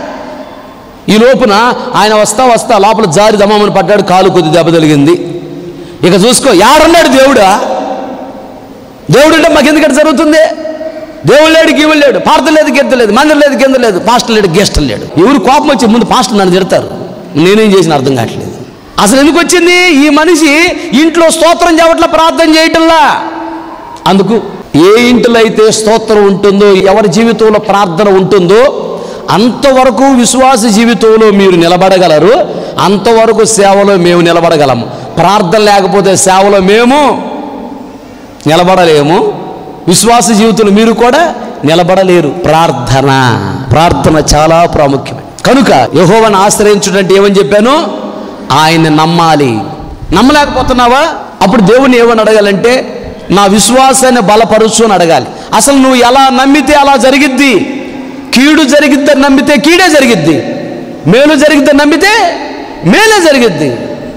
Speaker 1: ఈ లోపున ఆయన వస్తా వస్తా లోపల జారి దమ్మని పడ్డాడు కాలు కొద్ది దెబ్బ తగిలింది ఇక చూసుకో యాడున్నాడు దేవుడా దేవుడు అంటే మాకు ఎందుకంటే జరుగుతుంది దేవుడు లేడు గీవుడు లేడు పార్త లేదు గిద్ద లేదు మందిరం లేదు కింద లేదు పాస్టర్ లేడు గెస్టర్ లేడు ఎవరు కోపం వచ్చి ముందు పాస్టర్ నన్ను తిడతారు నేనేం చేసిన అర్థం కావట్లేదు అసలు ఎందుకు వచ్చింది ఈ మనిషి ఇంట్లో స్తోత్రం చేయట్లా ప్రార్థన చేయటంలా అందుకు ఏ ఇంటిలో అయితే స్తోత్రం ఉంటుందో ఎవరి జీవితంలో ప్రార్థన ఉంటుందో అంతవరకు విశ్వాస జీవితంలో మీరు నిలబడగలరు అంతవరకు సేవలో మేము నిలబడగలము ప్రార్థన లేకపోతే సేవలో మేము నిలబడలేము విశ్వాస జీవితంలో మీరు కూడా నిలబడలేరు ప్రార్థన ప్రార్థన చాలా ప్రాముఖ్యమే కనుక యహోవను ఆశ్రయించుడంటే ఏమని చెప్పాను ఆయన్ని నమ్మాలి నమ్మలేకపోతున్నావా అప్పుడు దేవుని ఏమని అడగాలంటే నా విశ్వాసాన్ని బలపరుచు అని అడగాలి అసలు నువ్వు ఎలా నమ్మితే అలా జరిగిద్ది కీడు జరిగిద్దని నమ్మితే కీడే జరిగిద్ది మేలు జరిగిద్దని నమ్మితే మేలే జరిగిద్ది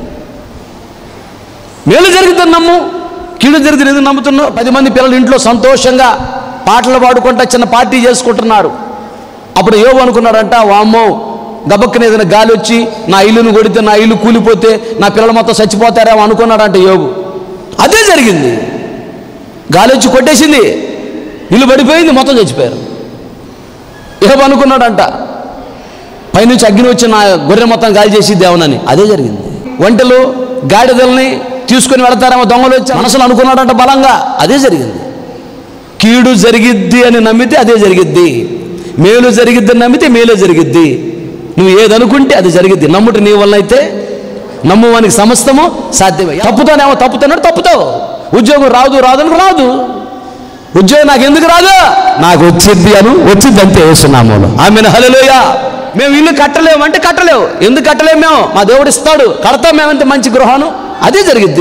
Speaker 1: మేలు జరిగిద్దని నమ్ము కీడు జరిగింది ఎందుకు నమ్ముతున్నావు పది మంది పిల్లలు ఇంట్లో సంతోషంగా పాటలు పాడుకుంటా చిన్న పార్టీ చేసుకుంటున్నారు అప్పుడు యోగు అనుకున్నాడంట వామ్మో గబక్కన ఏదైనా గాలి వచ్చి నా ఇల్లును కొడితే నా ఇల్లు కూలిపోతే నా పిల్లలు మొత్తం చచ్చిపోతారేమో అనుకున్నాడంట యోగు అదే జరిగింది గాలి వచ్చి కొట్టేసింది ఇల్లు పడిపోయింది మొత్తం చచ్చిపోయారు యోగు అనుకున్నాడంట పైనుంచి అగ్ని వచ్చి నా గొర్రె మొత్తం గాలి చేసి దేవునని అదే జరిగింది వంటలు గాడిదల్ని తీసుకొని వెళతారేమో దొంగలు వచ్చి మనసులో అనుకున్నాడంట బలంగా అదే జరిగింది కీడు జరిగిద్ది అని నమ్మితే అదే జరిగిద్ది మేలు జరిగిద్ది అని నమ్మితే మేలు జరిగిద్ది నువ్వు ఏదనుకుంటే అది జరిగిద్ది నమ్ముట నీ వల్ల అయితే నమ్మువానికి సమస్తము సాధ్యమే తప్పుతానేమో తప్పుతున్నాడు తప్పుతావు ఉద్యోగం రాదు రాదు అని రాదు ఉద్యోగం నాకు ఎందుకు రాదు నాకు వచ్చింది అను వచ్చింది అంతే వేస్తున్నాము ఆమె హలోయ మేము ఇల్లు కట్టలేము అంటే కట్టలేవు ఎందుకు కట్టలేము మేము మా దేవుడు ఇస్తాడు కడతాం మేమంటే మంచి గృహాను అదే జరిగిద్ది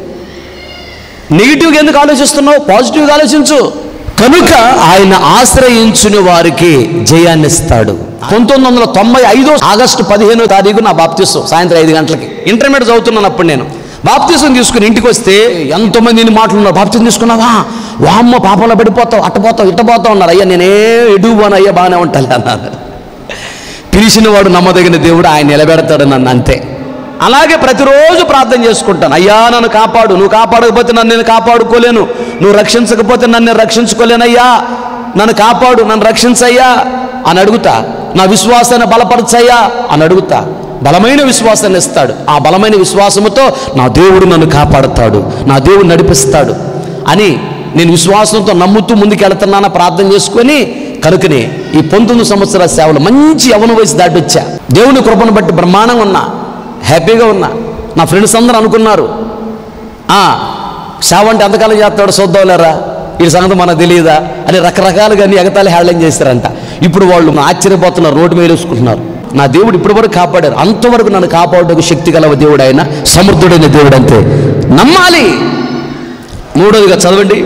Speaker 1: నెగిటివ్గా ఎందుకు ఆలోచిస్తున్నావు పాజిటివ్గా ఆలోచించు కనుక ఆయన ఆశ్రయించిన వారికి జయాన్ని ఇస్తాడు పంతొమ్మిది వందల తొంభై ఐదో ఆగస్టు పదిహేనో తారీఖు నా బాప్తిసం సాయంత్రం ఐదు గంటలకి ఇంటర్మీడియట్ చదువుతున్నాను అప్పుడు నేను బాప్తిసం తీసుకుని ఇంటికి వస్తే ఎంతమంది ఇన్ని మాటలు ఉన్నారు బాప్తిసం తీసుకున్నావా వామ్మ పాపంలో పడిపోతావు అట్టపోతావు ఇట్టపోతావు ఉన్నారు అయ్యా నేనే ఎడుగు పోను అయ్యా బాగానే ఉంటాను అన్నారు పిలిచిన వాడు నమ్మదగిన దేవుడు ఆయన నిలబెడతాడు నన్ను అంతే అలాగే ప్రతిరోజు ప్రార్థన చేసుకుంటాను అయ్యా నన్ను కాపాడు నువ్వు కాపాడకపోతే నన్ను నేను కాపాడుకోలేను నువ్వు రక్షించకపోతే నన్ను నేను రక్షించుకోలేనయ్యా నన్ను కాపాడు నన్ను రక్షించయ్యా అని అడుగుతా నా విశ్వాసాన్ని బలపరచయ్యా అని అడుగుతా బలమైన విశ్వాసాన్ని ఇస్తాడు ఆ బలమైన విశ్వాసముతో నా దేవుడు నన్ను కాపాడుతాడు నా దేవుడు నడిపిస్తాడు అని నేను విశ్వాసంతో నమ్ముతూ ముందుకు వెళుతున్నానా ప్రార్థన చేసుకొని కనుకనే ఈ పంతొమ్మిది సంవత్సరాల సేవలు మంచి యవన వయసు దాటి వచ్చా దేవుని కృపను బట్టి బ్రహ్మాండంగా ఉన్నా హ్యాపీగా ఉన్నా నా ఫ్రెండ్స్ అందరూ అనుకున్నారు "ఆ, సేవ అంటే ఎంతకాలం చేస్తాడు చూద్దాం లేరా ఈ సంగతి మనకు తెలియదా అని రకరకాలుగా అన్ని ఎగతాళి హ్యాండ్లింగ్ చేశారంట ఇప్పుడు వాళ్ళు ఆశ్చర్యపోతున్నారు రోడ్డు మీద వేసుకుంటున్నారు నా దేవుడు ఇప్పటి వరకు కాపాడారు అంతవరకు నన్ను కాపాడడానికి శక్తి గల దేవుడు ఆయన సమర్థుడైన దేవుడు అంతే నమ్మాలి మూడోదిగా చదవండి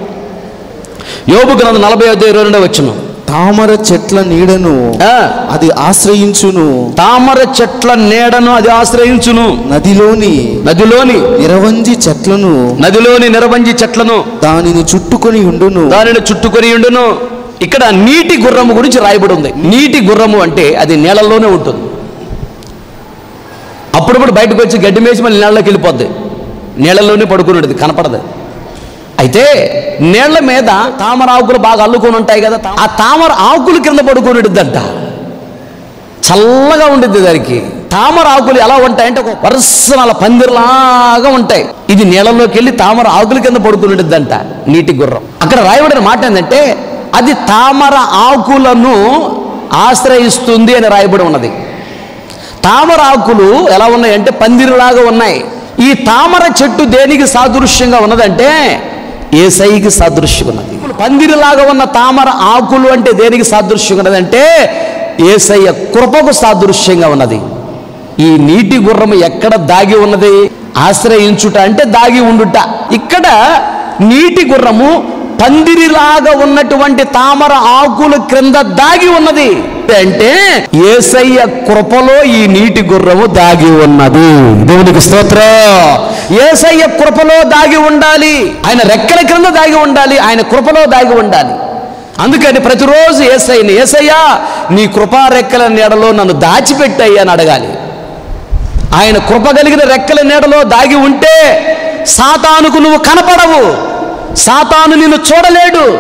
Speaker 1: యోబు గ్రంథం నలభై ఐదు ఇరవై రెండో వచ్చిన
Speaker 2: తామర చెట్ల నీడను అది ఆశ్రయించును
Speaker 1: తామర చెట్ల నీడను అది ఆశ్రయించును
Speaker 2: నదిలోని
Speaker 1: నదిలోని
Speaker 2: నిరవంజి చెట్లను
Speaker 1: నదిలోని నిరవంజి చెట్లను
Speaker 2: దానిని చుట్టుకొని ఉండును
Speaker 1: దానిని చుట్టుకొని ఉండును ఇక్కడ నీటి గుర్రము గురించి రాయబడి ఉంది నీటి గుర్రము అంటే అది నీళ్ళల్లోనే ఉంటుంది అప్పుడప్పుడు బయటకు వచ్చి గడ్డి మేసి మళ్ళీ నీళ్ళలోకి వెళ్ళిపోద్ది నీళ్ళల్లోనే పడుకుని ఉంటుంది కనపడదు అయితే నీళ్ల మీద తామర ఆకులు బాగా అల్లుకొని ఉంటాయి కదా ఆ తామర ఆకులు కింద పడుకొని ఉంటుందంట చల్లగా ఉండిద్ది దానికి తామర ఆకులు ఎలా ఉంటాయంటే ఒక పర్సనల్ పందిర్లాగా ఉంటాయి ఇది నీళ్ళలోకి వెళ్ళి తామర ఆకుల కింద పడుకుని ఉండిద్దంట నీటి గుర్రం అక్కడ రాయబడిన మాట ఏంటంటే అది తామర ఆకులను ఆశ్రయిస్తుంది అని రాయబడి ఉన్నది తామర ఆకులు ఎలా ఉన్నాయంటే పందిరిలాగా ఉన్నాయి ఈ తామర చెట్టు దేనికి సాదృశ్యంగా ఉన్నదంటే ఏసైకి సాదృశ్యం ఉన్నది పందిరిలాగా ఉన్న తామర ఆకులు అంటే దేనికి సాదృశ్యంగా ఉన్నదంటే ఏసయ్య కృపకు సాదృశ్యంగా ఉన్నది ఈ నీటి గుర్రము ఎక్కడ దాగి ఉన్నది ఆశ్రయించుట అంటే దాగి ఉండుట ఇక్కడ నీటి గుర్రము పందిరిలాగా ఉన్నటువంటి తామర ఆకుల క్రింద దాగి ఉన్నది అంటే ఏసయ్య కృపలో ఈ నీటి గుర్రము దాగి ఉన్నది దేవునికి స్తోత్రం ఏసయ్య కృపలో దాగి ఉండాలి ఆయన రెక్కల క్రింద దాగి ఉండాలి ఆయన కృపలో దాగి ఉండాలి అందుకని ప్రతిరోజు ఏసయ్యని ఏసయ్యా నీ కృపా రెక్కల నీడలో నన్ను దాచిపెట్టయ్యా అని అడగాలి ఆయన కృప కలిగిన రెక్కల నీడలో దాగి ఉంటే సాతానుకు నువ్వు కనపడవు సాతాను నిన్ను చూడలేడు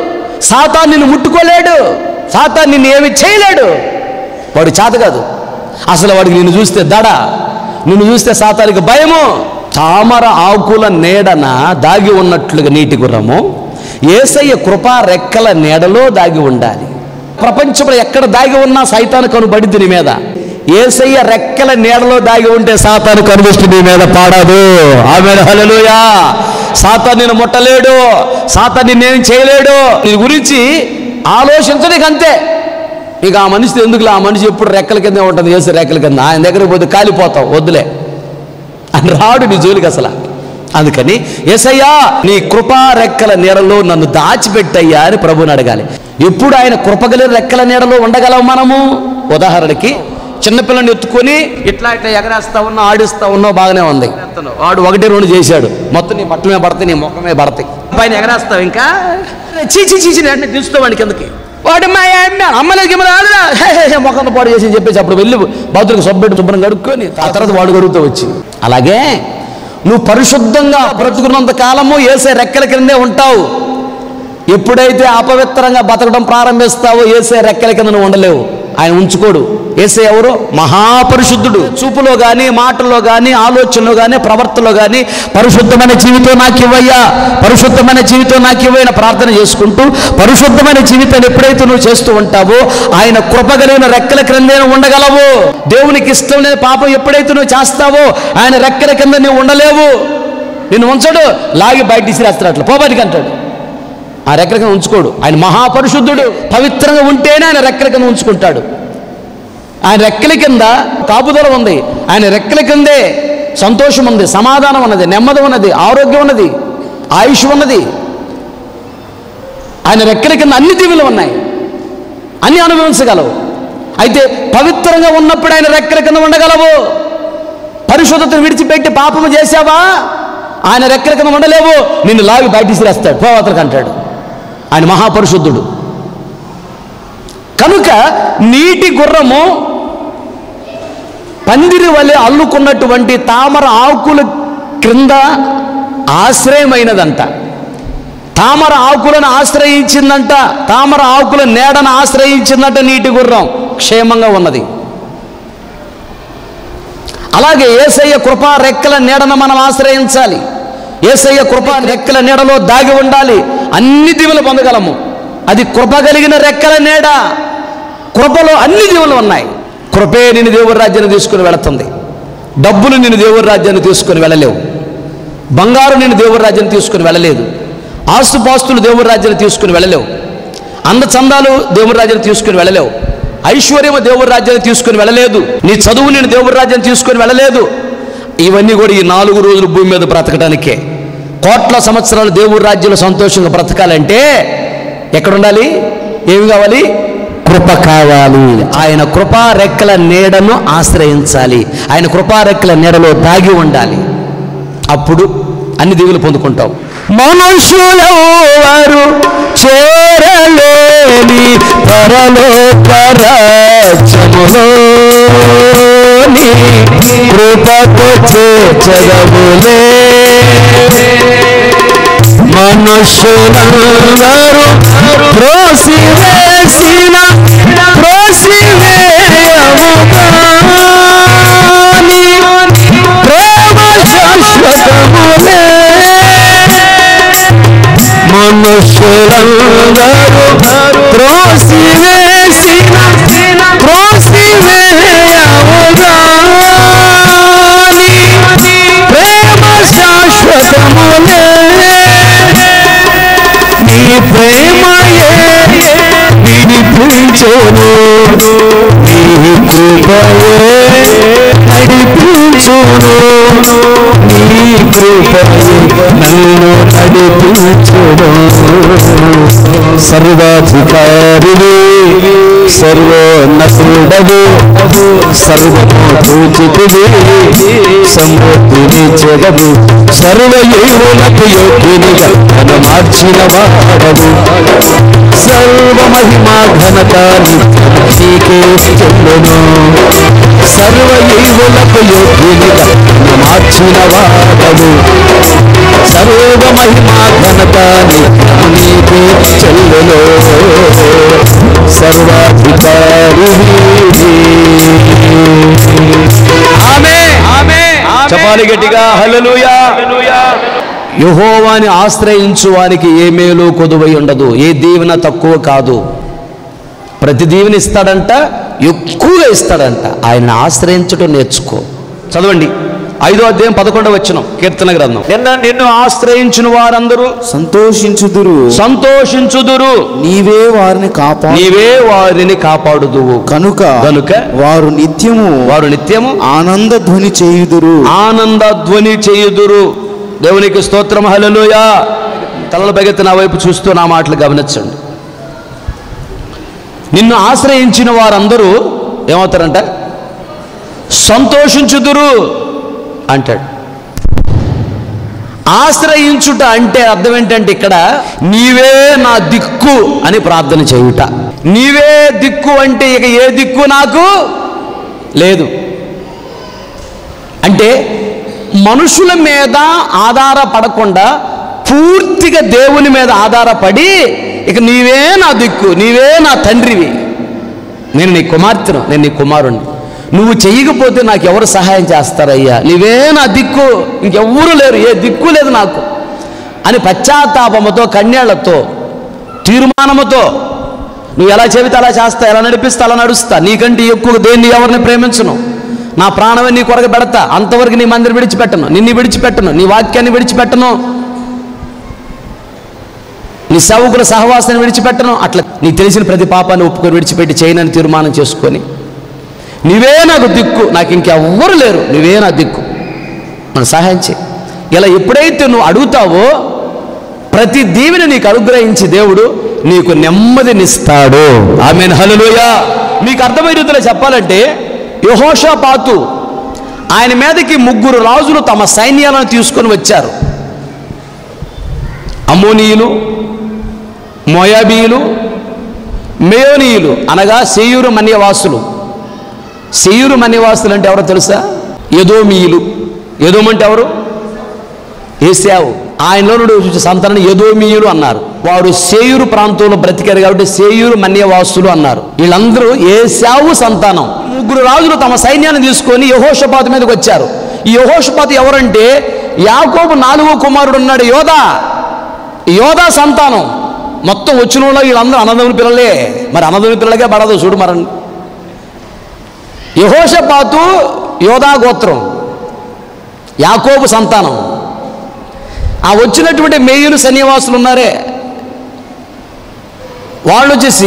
Speaker 1: సాతాన్ నిన్ను ముట్టుకోలేడు సాతాన్ నిన్ను ఏమి చేయలేడు వాడు చేత కాదు అసలు వాడికి నిన్ను చూస్తే దడ నిన్ను చూస్తే సాతానికి భయము తామర ఆకుల నీడన దాగి ఉన్నట్లుగా నీటి గుర్రము ఏసయ్య కృపా రెక్కల నీడలో దాగి ఉండాలి ప్రపంచంలో ఎక్కడ దాగి ఉన్నా సైతాను కనుబడిద్ది నీ మీద ఏసయ్య రెక్కల నీడలో దాగి ఉంటే సాతాను కనుదృష్టి నీ మీద పాడదు ఆమె హల్లెలూయా సాతాను నిన్ను ముట్టలేడు సాతాను నిన్నేం చేయలేడు నీ గురించి ఆలోచించడానికి అంతే ఇక ఆ మనిషి ఎందుకులే ఆ మనిషి ఎప్పుడు రెక్కల కింద ఉంటుంది ఏసు రెక్కల కింద ఆయన దగ్గరికి పోతే కాలిపోతావు వద్దులే అని రాడు నీ జోలికి అసలు అందుకని ఏసయ్యా నీ కృపా రెక్కల నీడలో నన్ను దాచిపెట్టయ్యా అని ప్రభుని అడగాలి ఎప్పుడు ఆయన కృపగల రెక్కల నీడలో ఉండగలం మనము ఉదాహరణకి చిన్నపిల్లని ఎత్తుకొని ఇట్లా ఇట్లా ఎగరేస్తా ఉన్నా ఆడిస్తా ఉన్నా బాగానే ఉంది వాడు ఒకటి రెండు చేశాడు మొత్తం నీ బట్టలమే పడతాయి నీ ముఖమే పడతాయి పైన ఎగరేస్తావు ఇంకా చీచి చీచి అంటే దించుతావు వాడికి కిందకి వాడు మా అమ్మ అమ్మలేదు గిమ్మలు ఆదురా ముఖం పాడు చేసి అని చెప్పేసి అప్పుడు వెళ్ళి బాత్రూమ్కి సబ్బెట్టు శుభ్రం కడుక్కొని ఆ తర్వాత వాడు గడుగుతూ వచ్చి అలాగే నువ్వు పరిశుద్ధంగా బ్రతుకున్నంత కాలము ఏసే రెక్కల కిందే ఉంటావు ఎప్పుడైతే అపవిత్రంగా బతకడం ప్రారంభిస్తావో ఏసే రెక్కల కింద నువ్వు ఉండలేవు ఆయన ఉంచుకోడు ఏసే ఎవరు మహాపరిశుద్ధుడు చూపులో కానీ మాటల్లో కానీ ఆలోచనలో కానీ ప్రవర్తనలో కానీ పరిశుద్ధమైన జీవితం నాకు ఇవ్వయ్యా పరిశుద్ధమైన జీవితం నాకు ఇవ్వైన ప్రార్థన చేసుకుంటూ పరిశుద్ధమైన జీవితాన్ని ఎప్పుడైతే నువ్వు చేస్తూ ఉంటావో ఆయన కృపగలిగిన రెక్కల క్రిందే నువ్వు ఉండగలవు దేవునికి ఇష్టం లేని పాపం ఎప్పుడైతే నువ్వు చేస్తావో ఆయన రెక్కల కింద నువ్వు ఉండలేవు నిన్ను ఉంచడు లాగి బయట ఇసిరేస్తాడు అట్లా పోబడికి అంటాడు ఆ రెక్కల కింద ఉంచుకోడు ఆయన మహాపరిశుద్ధుడు పవిత్రంగా ఉంటేనే ఆయన రెక్కల కింద ఉంచుకుంటాడు ఆయన రెక్కల కింద కాపుదల ఉంది ఆయన రెక్కల కిందే సంతోషం ఉంది సమాధానం ఉన్నది నెమ్మది ఉన్నది ఆరోగ్యం ఉన్నది ఆయుష్ ఉన్నది ఆయన రెక్కల కింద అన్ని దీవులు ఉన్నాయి అన్ని అనుభవించగలవు అయితే పవిత్రంగా ఉన్నప్పుడు ఆయన రెక్కల కింద ఉండగలవు పరిశుద్ధతను విడిచిపెట్టి పాపము చేశావా ఆయన రెక్కల కింద ఉండలేవు నిన్ను లాగి బయట విసిరేస్తాడు పోవతలకు అంటాడు ఆయన మహాపరిశుద్ధుడు కనుక నీటి గుర్రము పందిరి వలె అల్లుకున్నటువంటి తామర ఆకుల క్రింద ఆశ్రయమైనదంట తామర ఆకులను ఆశ్రయించిందంట తామర ఆకుల నీడను ఆశ్రయించిందంట నీటి గుర్రం క్షేమంగా ఉన్నది అలాగే ఏసయ్య కృపా రెక్కల నీడను మనం ఆశ్రయించాలి ఏసయ్య కృపా రెక్కల నీడలో దాగి ఉండాలి అన్ని దీవులు పొందగలము అది కృప కలిగిన రెక్కల నీడ కృపలో అన్ని దీవులు ఉన్నాయి కృపే నిన్ను దేవుడి రాజ్యాన్ని తీసుకుని వెళుతుంది డబ్బులు నిన్ను దేవుడి రాజ్యాన్ని తీసుకుని వెళ్ళలేవు బంగారు నిన్ను దేవుడి రాజ్యాన్ని తీసుకుని వెళ్ళలేదు ఆస్తుపాస్తులు దేవుడి రాజ్యాన్ని తీసుకుని వెళ్ళలేవు అందచందాలు దేవుడి రాజ్యాన్ని తీసుకుని వెళ్ళలేవు ఐశ్వర్యము దేవుడి రాజ్యాన్ని తీసుకుని వెళ్ళలేదు నీ చదువు నేను దేవుడి రాజ్యాన్ని తీసుకుని వెళ్ళలేదు ఇవన్నీ కూడా ఈ నాలుగు రోజులు భూమి మీద బ్రతకడానికే కోట్ల సంవత్సరాలు దేవుడి రాజ్యంలో సంతోషంగా బ్రతకాలంటే ఎక్కడ ఉండాలి ఏమి కావాలి కృప కావాలి ఆయన కృపా రెక్కల నీడను ఆశ్రయించాలి ఆయన కృపా రెక్కల నీడలో దాగి ఉండాలి అప్పుడు అన్ని దిగులు పొందుకుంటాం మనుషులెవరు చేరలేని పరలోక రాజ్యములోని కృపకు చేర్చదములే మనుషులందరూ త్రోసివేసిన త్రోసివేయముగాని ప్రేమ శాశ్వతములే మనుషులందరూ త్రోసివేసిన త్రోసివేయముగాని ప్రేమ శాశ్వతములే నీ ప్రేమయే విడిపించును నీ కృపయే నడిపించును నీ కృపయే నన్ను నడిపించును సర్వాధికారివి సర్వోన్నతుడవు సర్వము పూజితివి సమృద్ధిని చెదవు సర్వయువులకు యోగ్యునిగా తను మార్చిన వాడవు సర్వ మహిమా ఘనత నీకే చెల్లును సర్వయువులకు యోగ్యునిగా తను మార్చిన వాడవు సర్వ మహిమా ఘనత నిత్యము నీకే చెల్లును సర్వాధికారి ఆమె ఆమె చెప్పాలి గట్టిగా హల్లెలూయా యహోవాని ఆశ్రయించు వారికి ఏ మేలు కొదువై ఉండదు ఏ దీవెన తక్కువ కాదు ప్రతి దీవెన ఇస్తాడంట ఎక్కువగా ఇస్తాడంట ఆయన ఆశ్రయించడం నేర్చుకో చదవండి ఐదో అధ్యాయం పదకొండవ వచ్చిన కీర్తన గ్రంథం నిన్న నిన్ను ఆశ్రయించిన వారందరూ
Speaker 2: సంతోషించుదురు
Speaker 1: సంతోషించుదురు
Speaker 2: నీవే వారిని కాపా
Speaker 1: నీవే వారిని కాపాడుదువు
Speaker 2: కనుక
Speaker 1: కనుక
Speaker 2: వారు నిత్యము
Speaker 1: వారు నిత్యము
Speaker 2: ఆనంద ధ్వని చేయుదురు
Speaker 1: ఆనంద ధ్వని చేయుదురు దేవునికి స్తోత్రం హల్లెలూయా తలల పైకెత్తి నా వైపు చూస్తూ నా మాటలు గమనించండి నిన్ను ఆశ్రయించిన వారందరూ ఏమవుతారంట సంతోషించుదురు అంటాడు ఆశ్రయించుట అంటే అర్థం ఏంటంటే ఇక్కడ నీవే నా దిక్కు అని ప్రార్థన చేయుట నీవే దిక్కు అంటే ఇక ఏ దిక్కు నాకు లేదు అంటే మనుషుల మీద ఆధారపడకుండా పూర్తిగా దేవుని మీద ఆధారపడి ఇక నీవే నా దిక్కు నీవే నా తండ్రివి నేను నీ కుమార్తెను నేను నీ కుమారుణ్ణి నువ్వు చెయ్యకపోతే నాకు ఎవరు సహాయం చేస్తారయ్యా నీవే నా దిక్కు ఇంకెవ్వరూ లేరు ఏ దిక్కు లేదు నాకు అని పశ్చాత్తాపముతో కన్యాళ్లతో తీర్మానముతో నువ్వు ఎలా చెబితే అలా చేస్తా ఎలా నడిపిస్తా అలా నడుస్తా నీకంటే ఎక్కువ దేన్ని ఎవరిని ప్రేమించను నా ప్రాణమే నీ కొరకు పెడతా అంతవరకు నీ మందిని విడిచిపెట్టను నిన్ను విడిచిపెట్టను నీ వాక్యాన్ని విడిచిపెట్టను నీ సేవకుల సహవాసాన్ని విడిచిపెట్టను అట్లా నీకు తెలిసిన ప్రతి పాపాన్ని ఒప్పుకొని విడిచిపెట్టి చేయనని తీర్మానం చేసుకొని నీవే నాకు దిక్కు నాకు ఇంకెవ్వరు లేరు నీవే నా దిక్కు మనం సహాయం చేయి ఇలా ఎప్పుడైతే నువ్వు అడుగుతావో ప్రతి దీవిని నీకు అనుగ్రహించి దేవుడు నీకు నెమ్మదినిస్తాడు ఆమె హలులోయ మీకు అర్థమైన రీతిలో చెప్పాలంటే యహోషాపాతు ఆయన మీదకి ముగ్గురు రాజులు తమ సైన్యాలను తీసుకొని వచ్చారు అమోనీయులు మోయాబీయులు మేయోనీయులు అనగా సేయూరు మన్యవాసులు సేయూరు మన్యవాసులు అంటే ఎవరో తెలుసా యదోమీయులు యదోమంటే ఎవరు ఏసావు ఆయనలో నుండి వచ్చే సంతానాన్ని యదోమీయులు అన్నారు వారు సేయూరు ప్రాంతంలో బ్రతికారు కాబట్టి సేయూరు మన్యవాసులు అన్నారు వీళ్ళందరూ ఏసావు సంతానం ముగ్గురు రాజులు తమ సైన్యాన్ని తీసుకొని యహోషపాతు మీదకి వచ్చారు ఈ యహోషపాతు ఎవరంటే యాకోబు నాలుగో కుమారుడు ఉన్నాడు యోధా యోధా సంతానం మొత్తం వచ్చిన వాళ్ళు వీళ్ళందరూ అన్నదముని పిల్లలే మరి అన్నదముని పిల్లలకే పడదు చూడు మరండి యహోషపాతు యోధా గోత్రం యాకోబు సంతానం ఆ వచ్చినటువంటి మేయులు సన్నివాసులు ఉన్నారే వాళ్ళు వచ్చేసి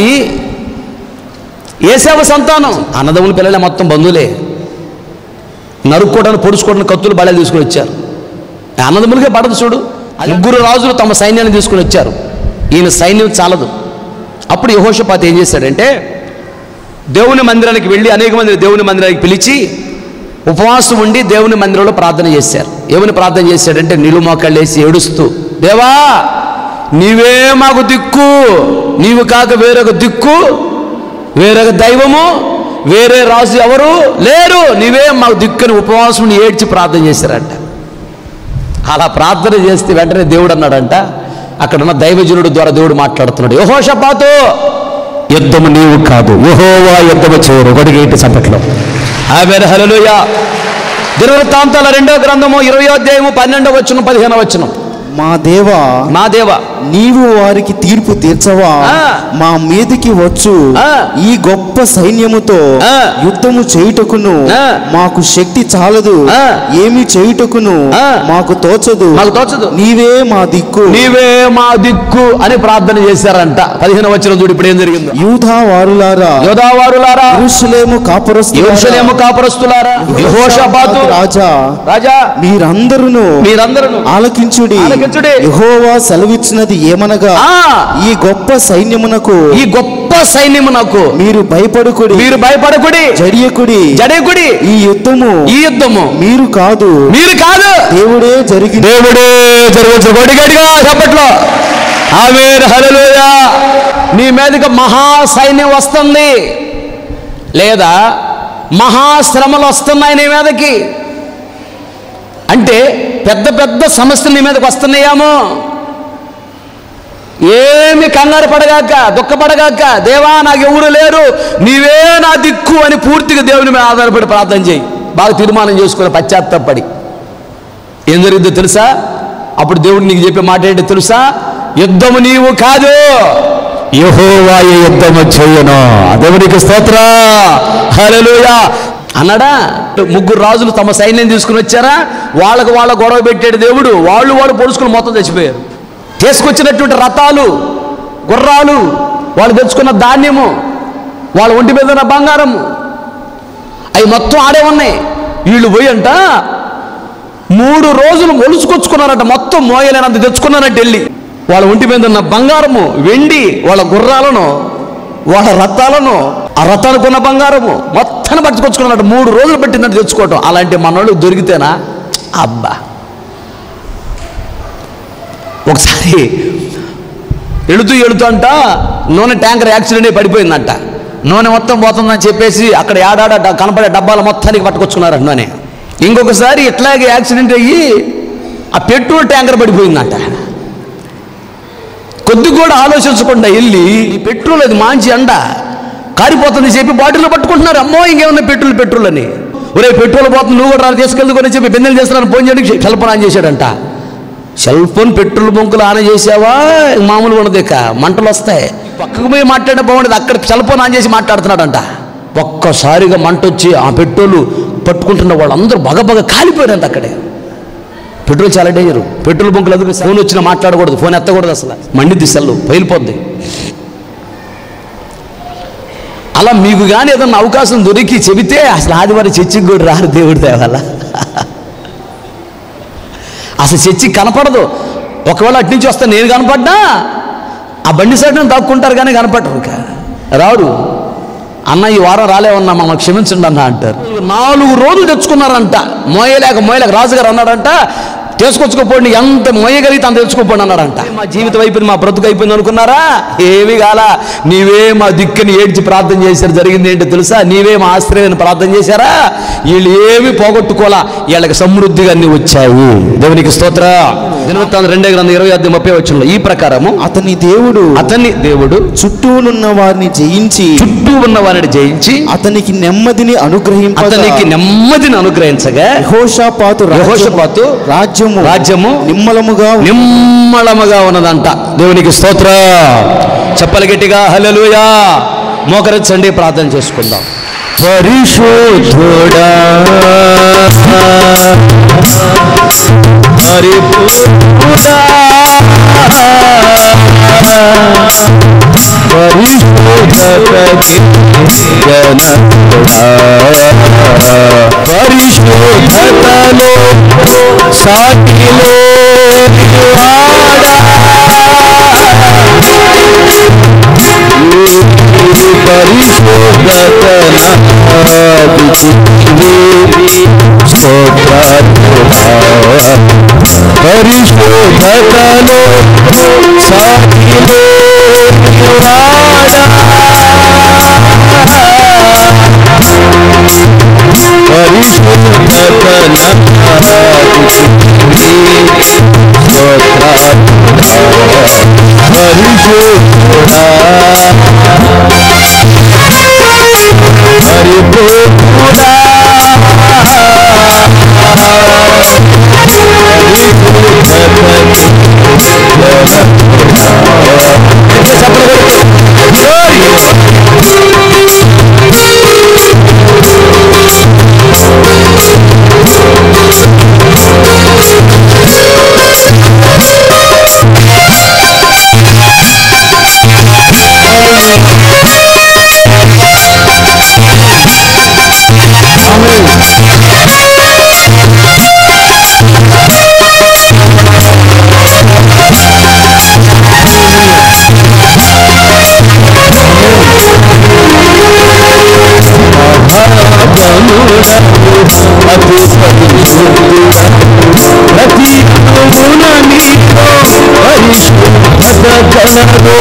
Speaker 1: ఏసేవ సంతానం అన్నదమ్ముల పిల్లలే మొత్తం బంధువులే నరుక్కోవడానికి పొడుచుకోవడానికి కత్తులు బళాలు తీసుకొని వచ్చారు ఆ అన్నదమ్ములకే పడదు చూడు ముగ్గురు రాజులు తమ సైన్యాన్ని తీసుకొని వచ్చారు ఈయన సైన్యం చాలదు అప్పుడు యహోషపాత ఏం చేశాడంటే దేవుని మందిరానికి వెళ్ళి అనేక మంది దేవుని మందిరానికి పిలిచి ఉపవాసం ఉండి దేవుని మందిరంలో ప్రార్థన చేశారు ఏమని ప్రార్థన చేశాడంటే నిలు మోకాళ్ళు వేసి ఏడుస్తూ దేవా నీవే మాకు దిక్కు నీవు కాక వేరొక దిక్కు వేరొక దైవము వేరే రాజు ఎవరు లేరు నీవే మాకు దిక్కుని ఉపవాసం ఉండి ఏడ్చి ప్రార్థన చేశారంట అలా ప్రార్థన చేస్తే వెంటనే దేవుడు అన్నాడంట అక్కడ ఉన్న దైవజనుడు ద్వారా దేవుడు మాట్లాడుతున్నాడు యహోషపాతు యుద్ధము నీవు కాదు యహోవా యుద్ధము చేయరు గొడిగేటి సంపట్లో ఆమె హలలుయ దినవృత్తాంతాల రెండో గ్రంథము ఇరవై అధ్యాయము పన్నెండవ వచ్చును పదిహేను వచ్చును
Speaker 2: మా దేవా
Speaker 1: మా దేవ
Speaker 2: నీవు వారికి తీర్పు తీర్చవా
Speaker 1: ఆ.
Speaker 2: మా మీదకి వచ్చు
Speaker 1: ఆ.
Speaker 2: ఈ గొప్ప సైన్యముతో
Speaker 1: ఆ.
Speaker 2: యుద్ధము చేయుటకును
Speaker 1: ఆ.
Speaker 2: మాకు శక్తి చాలదు
Speaker 1: ఆ.
Speaker 2: ఏమి చేయుటకును
Speaker 1: ఆ.
Speaker 2: మాకు తోచదు
Speaker 1: మాకు తోచదు
Speaker 2: నీవే మా దిక్కు
Speaker 1: నీవే మా దిక్కు అని ప్రార్థన చేశారంట పదిహేను వచ్చిన చూడు ఇప్పుడు ఏం జరిగిందో
Speaker 2: యూధా వారులారా
Speaker 1: యోధావారులారా
Speaker 2: యెరూషలేము కాపురస్తులారా,
Speaker 1: యేరూషలేము కాపురస్తులారా యెహోషాపాతు
Speaker 2: రాజా
Speaker 1: రాజా
Speaker 2: మీరందరూ
Speaker 1: మీరందరూ
Speaker 2: ఆలకించుడి
Speaker 1: ఆలకించుడి.
Speaker 2: యెహోవా సెలవిచ్చినది ఏమనగా
Speaker 1: ఆ,
Speaker 2: ఈ గొప్ప సైన్యమునకు
Speaker 1: ఈ గొప్ప సైన్యము నాకు
Speaker 2: మీరు భయపడుకుడి
Speaker 1: మీరు భయపడకుడి
Speaker 2: జడియకుడి
Speaker 1: జడేకుడి
Speaker 2: ఈ యుద్ధము
Speaker 1: ఈ యుద్ధము
Speaker 2: మీరు కాదు
Speaker 1: మీరు కాదు
Speaker 2: దేవుడే జరిగి
Speaker 1: దేవుడే జరగచ్చు గడిగడిగా చెప్పట్లో ఆమె హలలోయ నీ మీదకి మహా సైన్యం వస్తుంది లేదా మహాశ్రమలు వస్తున్నాయి నీ మీదకి అంటే పెద్ద పెద్ద సమస్యలు నీ మీదకి వస్తున్నాయేమో ఏమి కంగారు పడగాక దుఃఖపడగాక దేవా నాకు ఎవరు లేరు నీవే నా దిక్కు అని పూర్తిగా దేవుని మీద ఆధారపడి ప్రార్థన చేయి బాగా తీర్మానం చేసుకుని పశ్చాత్తాపడి ఏం జరిగిందో తెలుసా అప్పుడు దేవుడు నీకు చెప్పే మాట ఏంటో తెలుసా యుద్ధము నీవు కాదు యహోవాయ యుద్ధము చేయను దేవునికి స్తోత్ర హల్లెలూయా అన్నాడా ముగ్గురు రాజులు తమ సైన్యం తీసుకుని వచ్చారా వాళ్ళకు వాళ్ళ గొడవ పెట్టాడు దేవుడు వాళ్ళు వాడు పొడుచుకుని మొత్తం చచ్చిపోయారు తీసుకొచ్చినటువంటి రథాలు గుర్రాలు వాళ్ళు తెచ్చుకున్న ధాన్యము వాళ్ళ ఒంటి మీద ఉన్న బంగారము అవి మొత్తం ఆడే ఉన్నాయి వీళ్ళు పోయి అంట మూడు రోజులు మొలుచుకొచ్చుకున్నారంట మొత్తం మోయలేనంత తెచ్చుకున్నారంట వెళ్ళి వాళ్ళ ఒంటి మీద ఉన్న బంగారము వెండి వాళ్ళ గుర్రాలను వాళ్ళ రథాలను ఆ రథానికి ఉన్న బంగారము మొత్తాన్ని పట్టుకొచ్చుకున్నారంట మూడు రోజులు పెట్టిందంట తెచ్చుకోవటం అలాంటి మనోళ్ళు దొరికితేనా అబ్బా ఒకసారి ఎడుతూ ఎడుతూ అంట నూనె ట్యాంకర్ యాక్సిడెంట్ అయి పడిపోయిందంట నూనె మొత్తం పోతుందని చెప్పేసి అక్కడ ఏడాడ డ- కనపడే డబ్బాలు మొత్తానికి పట్టుకొచ్చుకున్నారంట నూనె ఇంకొకసారి ఇట్లాగే యాక్సిడెంట్ అయ్యి ఆ పెట్రోల్ ట్యాంకర్ పడిపోయిందంట కొద్ది కూడా ఆలోచించకుండా వెళ్ళి ఈ పెట్రోల్ అది మాంచి అండ కారిపోతుంది చెప్పి బాటిల్లో పట్టుకుంటున్నారు అమ్మో ఇంకేమన్నా పెట్రోల్ పెట్రోల్ అని ఒరే పెట్రోల్ పోతుంది నువ్వు కూడా రా తీసుకెళ్ళుకొని చెప్పి బిందెలు చేస్తున్నాను ఫోన్ చేయడానికి సెల్ ఫోన్ ఆన్ చేశాడంట సెల్ ఫోన్ పెట్రోల్ బంకులు ఆన్ చేసావా మామూలుగా ఉండదు ఇక మంటలు వస్తాయి పక్కకు పోయి మాట్లాడే బాగుండదు అక్కడ సెల్ ఫోన్ ఆన్ చేసి మాట్లాడుతున్నాడంట ఒక్కసారిగా మంట వచ్చి ఆ పెట్రోల్ పట్టుకుంటున్న వాళ్ళందరూ బగ బగ కాలిపోయారంట అక్కడే పెట్రోల్ చాలా డేంజర్ పెట్రోల్ బంకులు అందుకు ఫోన్ వచ్చినా మాట్లాడకూడదు ఫోన్ ఎత్తకూడదు అసలు మండిద్ది సెల్లు పైలిపోద్ది అలా మీకు కానీ ఏదన్నా అవకాశం దొరికి చెబితే అసలు ఆదివారం చర్చికి కూడా రారు దేవుడి దేవాల అసలు చర్చికి కనపడదు ఒకవేళ అటు నుంచి వస్తే నేను కనపడ్డా ఆ బండి సైడ్ నుంచి దాక్కుంటారు కానీ కనపడరు ఇంకా రాడు అన్న ఈ వారం రాలేవన్నా మమ్మల్ని క్షమించండి అన్న అంటారు నాలుగు రోజులు తెచ్చుకున్నారంట మోయలేక మోయలేక రాజుగారు అన్నాడంట తీసుకొచ్చుకోపోండి ఎంత మోయగలిగితే అంత తెచ్చుకోపోండి అన్నాడంట మా జీవితం అయిపోయింది మా బ్రతుకు అయిపోయింది అనుకున్నారా ఏమీ కాల నీవే మా దిక్కుని ఏడ్చి ప్రార్థన చేశారు జరిగింది ఏంటో తెలుసా నీవే మా ఆశ్రయాన్ని ప్రార్థన చేశారా వీళ్ళు ఏమి పోగొట్టుకోలా వీళ్ళకి సమృద్ధిగా అన్ని వచ్చాయి దేవునికి స్తోత్ర దినవృత్తాంతం రెండే గ్రంథం ఇరవై ఐదు ముప్పై వచ్చిన ఈ ప్రకారము
Speaker 2: అతని దేవుడు
Speaker 1: అతన్ని దేవుడు
Speaker 2: చుట్టూనున్న వారిని జయించి
Speaker 1: చుట్టూ ఉన్న వారిని జయించి
Speaker 2: అతనికి నెమ్మదిని అనుగ్రహింప
Speaker 1: అతనికి నెమ్మదిని అనుగ్రహించగా
Speaker 2: యెహోషాపాతు రాజ్యము-
Speaker 1: యెహోషాపాతు
Speaker 2: రాజ్యము
Speaker 1: రాజ్యము
Speaker 2: నిమ్మలముగా
Speaker 1: నిమ్మళముగా ఉన్నదంట దేవునికి స్తోత్ర చెప్పలు గట్టిగా హల్లెలూయా మోకరించండి ప్రార్థన చేసుకుందాం పరిశోధుడా పరిపూర్ణుడా పరిశోధకకి జనకుడా పరిశోధకలో సాటిలో పరిశోధకలో సాటిలో ప్రతి గుణ నీలో పరిశుద్ధత కలదు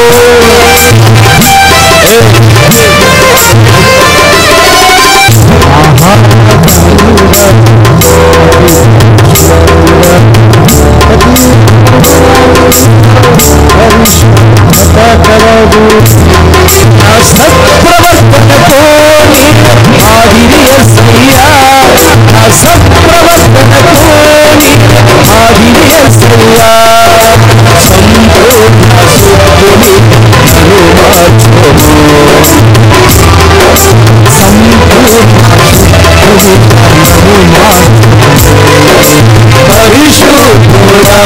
Speaker 1: నా సత్ప్రవర్తనతో నీ మాదిరి యేసయ్యా నా సత్ప్రవర్తనతో నీ మాదిరి యేసయ్యా సంపూర్ణ శుద్ధిని నన్ను మార్చుము సంపూర్ణ శుద్ధిని నన్ను మార్చుము పరిశుద్ధుడా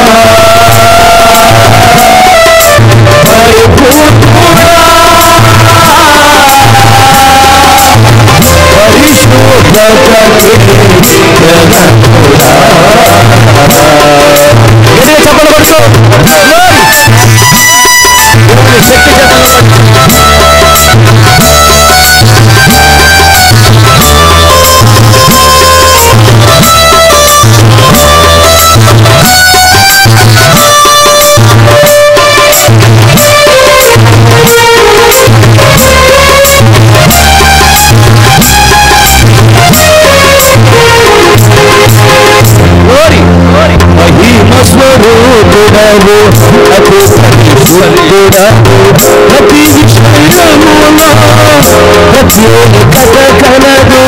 Speaker 1: మహిమ స్వరూపుడవు అతి పరిశుద్ధుడవు ప్రతి విషయములో ప్రత్యేకత కలదు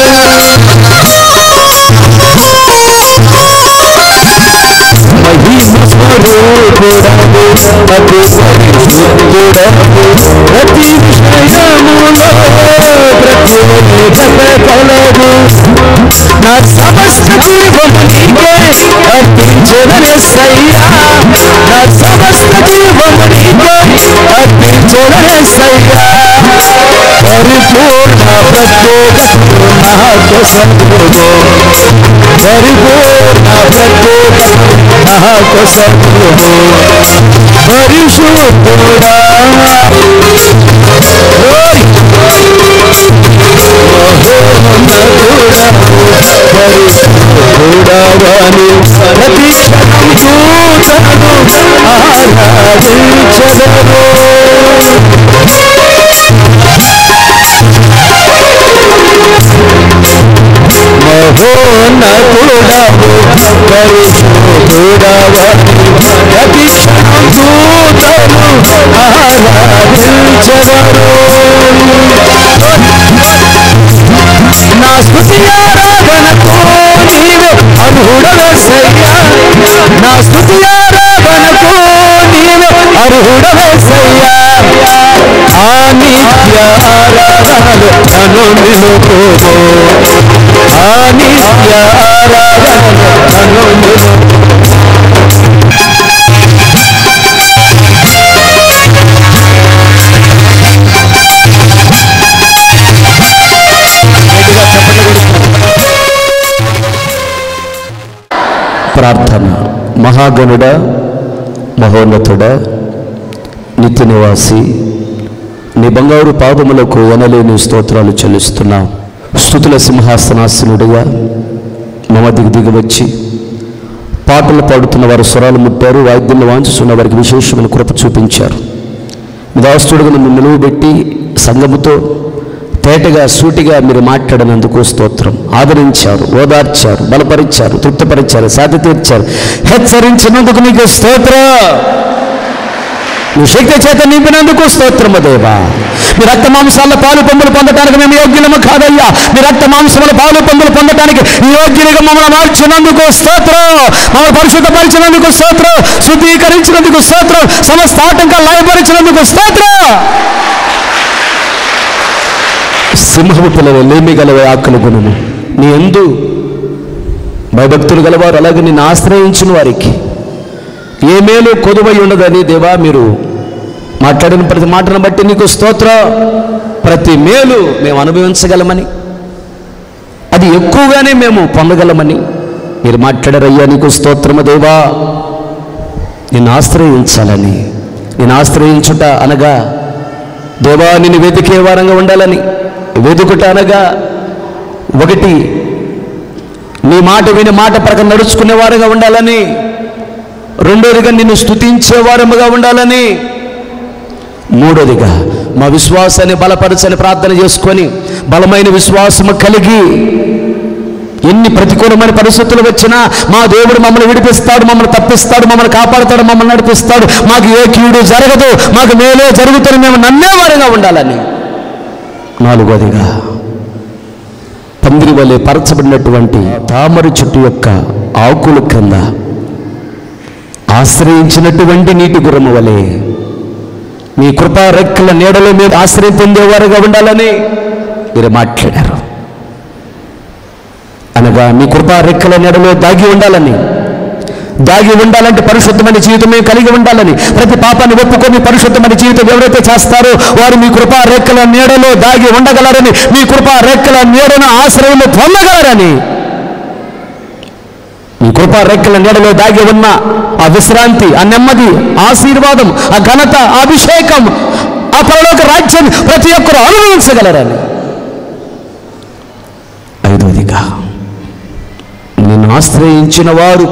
Speaker 1: మహిమ స్వరూపుడవు అతి పరిశుద్ధుడవు ప్రతి విషయములో ప్రత్యేకత కలదు నా సమస్త జీవము నీకే అర్పించదనెసయ్యా నా సమస్త జీవము నీకే అర్పించదనెసయ్యా పరిపూర్ణ ప్రత్యేకతను నా కొసందుగో పరిపూర్ణ ప్రత్యేకతను నా కొసందుగో పరిశుద్ధుడా ఓయ్ చూడవని ప్రతి క్షణం చూచను ఆరాధించదను మహోన్నతుడవు పరిశుద్ధుడవని ప్రతి క్షణం చూచను ఆరాధించదను నా స్థుతి ఆరాధనకు నీవు అర్హుడవేసయ్యా నా స్థుతి ఆరాధనకు నీవు అర్హుడవేసయ్యా ఆ నిత్య ఆరాధనలు నన్ను నిలుపుము ఆ నిత్య ఆరాధనలు నన్ను నిలుపు ప్రార్థన మహాగణుడ మహోన్నతుడ నిత్య నివాసి నీ బంగారు పాదములకు వనలేని స్తోత్రాలు చెల్లిస్తున్నాం స్థుతుల సింహాసనాసనుడిగా మమదికి దిగి వచ్చి పాటలు పాడుతున్న వారు స్వరాలు ముట్టారు వాయిద్యంలో వాంచుతున్న వారికి విశేషమైన కృప చూపించారు దాస్తుడుగా నన్ను నిలువబెట్టి సంగముతో తేటగా సూటిగా మీరు మాట్లాడినందుకు స్తోత్రం ఆదరించారు ఓదార్చారు బలపరిచారు తృప్తిపరిచారు సాధ్య తీర్చారు హెచ్చరించినందుకు నీకు స్తోత్ర నీ శక్తి చేత నింపినందుకు స్తోత్రము దేవా మీ రక్త మాంసాల పాలు పొందులు పొందటానికి మేము యోగ్యులము కాదయ్యా మీ రక్త మాంసముల పాలు పొందులు పొందటానికి యోగ్యులుగా మమ్మల్ని మార్చినందుకు స్తోత్రం మమ్మల్ని పరిశుద్ధపరిచినందుకు స్తోత్రం శుద్ధీకరించినందుకు స్తోత్రం సమస్త ఆటంకాలు లయపరిచినందుకు స్తోత్రం సింహపు పిల్లలు లేమి గలవ ఆకలి గుణము నీ ఎందు భయభక్తులు గలవారు అలాగే నిన్ను ఆశ్రయించిన వారికి ఏ మేలు కొదువై ఉండదని దేవా మీరు మాట్లాడిన ప్రతి మాటను బట్టి నీకు స్తోత్ర ప్రతి మేలు మేము అనుభవించగలమని అది ఎక్కువగానే మేము పొందగలమని మీరు మాట్లాడారయ్యా నీకు స్తోత్రము దేవా నిన్ను ఆశ్రయించాలని నేను ఆశ్రయించుట అనగా దేవా నిన్ను వెతికే వారంగా ఉండాలని వెతుకుట అనగా ఒకటి నీ మాట విని మాట ప్రకారం నడుచుకునే వారుగా ఉండాలని రెండోదిగా నిన్ను స్తుతించే వారముగా ఉండాలని మూడోదిగా మా విశ్వాసాన్ని బలపరచని ప్రార్థన చేసుకొని బలమైన విశ్వాసము కలిగి ఎన్ని ప్రతికూలమైన పరిస్థితులు వచ్చినా మా దేవుడు మమ్మల్ని విడిపిస్తాడు మమ్మల్ని తప్పిస్తాడు మమ్మల్ని కాపాడుతాడు మమ్మల్ని నడిపిస్తాడు మాకు ఏ కీడు జరగదు మాకు మేలే జరుగుతుంది మేము నమ్మేవారిగా ఉండాలని నాలుగోదిగా పందిరి వలె పరచబడినటువంటి తామర చెట్టు యొక్క ఆకుల క్రింద ఆశ్రయించినటువంటి నీటి గుర్రము వలె మీ కృపా రెక్కల నీడలో మీరు ఆశ్రయం పొందేవారుగా ఉండాలని మీరు మాట్లాడారు అనగా మీ కృపా రెక్కల నీడలో దాగి ఉండాలని దాగి ఉండాలంటే పరిశుద్ధమైన జీవితమే కలిగి ఉండాలని ప్రతి పాపాన్ని ఒప్పుకొని పరిశుద్ధమైన జీవితం ఎవరైతే చేస్తారో వారు మీ కృపా రెక్కల నీడలో దాగి ఉండగలరని మీ కృపా రెక్కల నీడను ఆశ్రయం పొందగలరని మీ కృపా రెక్కల నీడలో దాగి ఉన్న ఆ విశ్రాంతి ఆ నెమ్మది ఆశీర్వాదం ఆ ఘనత ఆ అభిషేకం ఆ పరలోక రాజ్యం ప్రతి ఒక్కరు అనుభవించగలరని ఐదవదిగా నిన్ను ఆశ్రయించిన వారు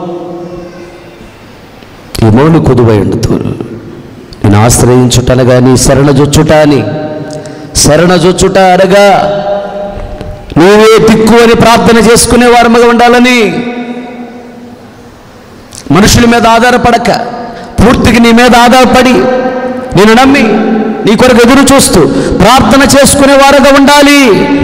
Speaker 1: ఈ మౌని కొదువై ఉండుతారు నేను ఆశ్రయించుటనగా నీ శరణ జొచ్చుట అని శరణ జొచ్చుట అనగా నీవే దిక్కు అని ప్రార్థన చేసుకునే వారముగా ఉండాలని మనుషుల మీద ఆధారపడక పూర్తిగా నీ మీద ఆధారపడి నేను నమ్మి నీ కొరకు ఎదురు చూస్తూ ప్రార్థన చేసుకునే వారుగా ఉండాలి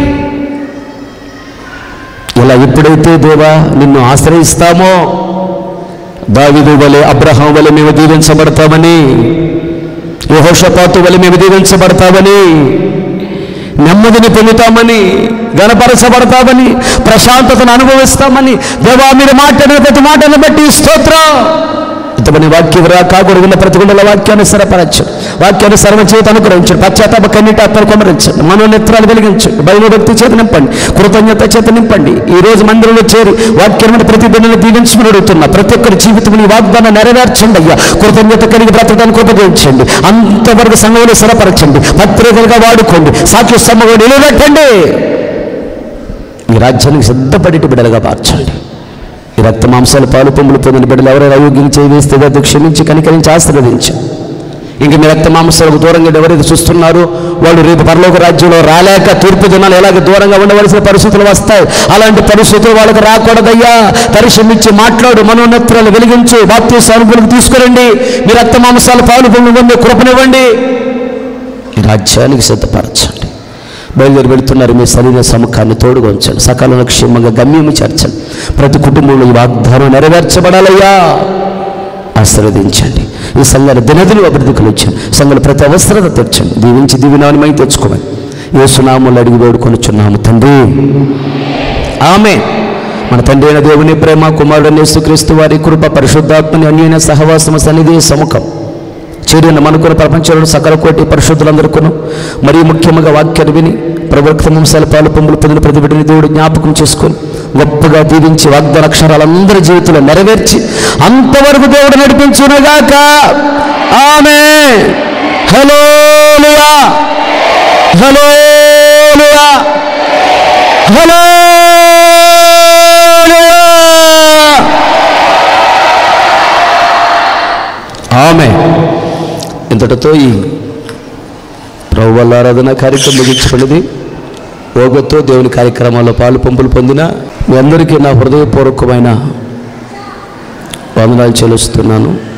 Speaker 1: ఇలా ఎప్పుడైతే దేవా నిన్ను ఆశ్రయిస్తామో దావిదు వలె అబ్రహాం వలె మేము దీవించబడతామని యహోషపాతు వలె మేము దీవించబడతామని నెమ్మదిని పొందుతామని గణపరచబడతామని ప్రశాంతతను అనుభవిస్తామని దేవా మీరు మాట్లాడిన ప్రతి మాటను బట్టి స్తోత్రం ఇంతమని వాక్యం రా కాకూడదు విన్న ప్రతి గుండెల వాక్యాన్ని స్థిరపరచు వాక్యాన్ని సర్వ చేత అనుగ్రహించండి పశ్చాత్తాప కన్నీటి ఆత్మను కొమరించండి మనోనేత్రాలు వెలిగించండి బయలు భక్తి చేత నింపండి కృతజ్ఞత చేత నింపండి ఈ రోజు మందిరంలో చేరి వాక్యం ప్రతి బిడ్డను దీవించమని అడుగుతున్నా ప్రతి ఒక్కరి జీవితం ఈ వాగ్దానం నెరవేర్చండి అయ్యా కృతజ్ఞత కలిగి బ్రతకడానికి కృపగించండి అంతవరకు సంఘంలో స్థిరపరచండి పత్రికలుగా వాడుకోండి సాక్షి స్తంభంగా నిలబెట్టండి ఈ రాజ్యానికి సిద్ధపడి బిడ్డలుగా మార్చండి ఈ రక్త మాంసాలు పాలు పొమ్ములు పొందిన బిడ్డలు ఎవరైనా అయోగ్యం చేయవేస్తే అది క్షమించి కనికరించి ఆశీర్వదించు ఇంక మీ రక్త మాంసాలకు దూరంగా ఎవరైతే చూస్తున్నారో వాళ్ళు రేపు పరలోక రాజ్యంలో రాలేక తీర్పు దినాలు ఎలాగ దూరంగా ఉండవలసిన పరిస్థితులు వస్తాయి అలాంటి పరిస్థితులు వాళ్ళకి రాకూడదయ్యా దర్శనమిచ్చి మాట్లాడు మనోన్నత్రాలు వెలిగించు బాప్తీ సానుభూలకు తీసుకురండి మీ రక్త మాంసాలు పాలు పొమ్ములు పొందే కృపనివ్వండి ఈ రాజ్యానికి సిద్ధపరచండి బయలుదేరి వెళుతున్నారు మీ శరీర సముఖాన్ని తోడుగా ఉంచండి సకాలంలో క్షేమంగా గమ్యము చేర్చండి ప్రతి కుటుంబంలో ఈ వాగ్దానం నెరవేర్చబడాలయ్యా ఆశీర్వదించండి ఈ సంఘాలు దినదిని అభివృద్ధి కలిగించండి సంఘాలు ప్రతి అవసరత తెచ్చండి దీవించి దీవినామై తెచ్చుకోమని ఏ సునాములు అడిగి వేడుకొనుచున్నాము తండ్రి ఆమె మన తండ్రి అయిన దేవుని ప్రేమ కుమారుడు యేసుక్రీస్తు వారి కృప పరిశుద్ధాత్మని అన్యైన సహవాసమ సన్నిధి సముఖం చేరిన మనకున్న ప్రపంచంలో సకల కోటి పరిశుద్ధులందరికను మరీ ముఖ్యంగా వాక్యాన్ని విని ప్రవక్త వంశాల పాలు పొమ్ములు పొందిన ప్రతి బిడ్డని దేవుడు జ్ఞాపకం చేసుకొని గొప్పగా దీవించి వాగ్దాన అక్షరాలందరి జీవితంలో నెరవేర్చి అంతవరకు దేవుడు నడిపించునగాక ఆమె హలో హలో హలో ఆమె ఇంతటితో ఈ ప్రభువల్ల ఆరాధన కార్యక్రమం ముగించుకున్నది యోగతో దేవుని కార్యక్రమాల్లో పాలు పంపులు పొందిన మీ అందరికీ నా హృదయపూర్వకమైన వందనాలు చెల్లిస్తున్నాను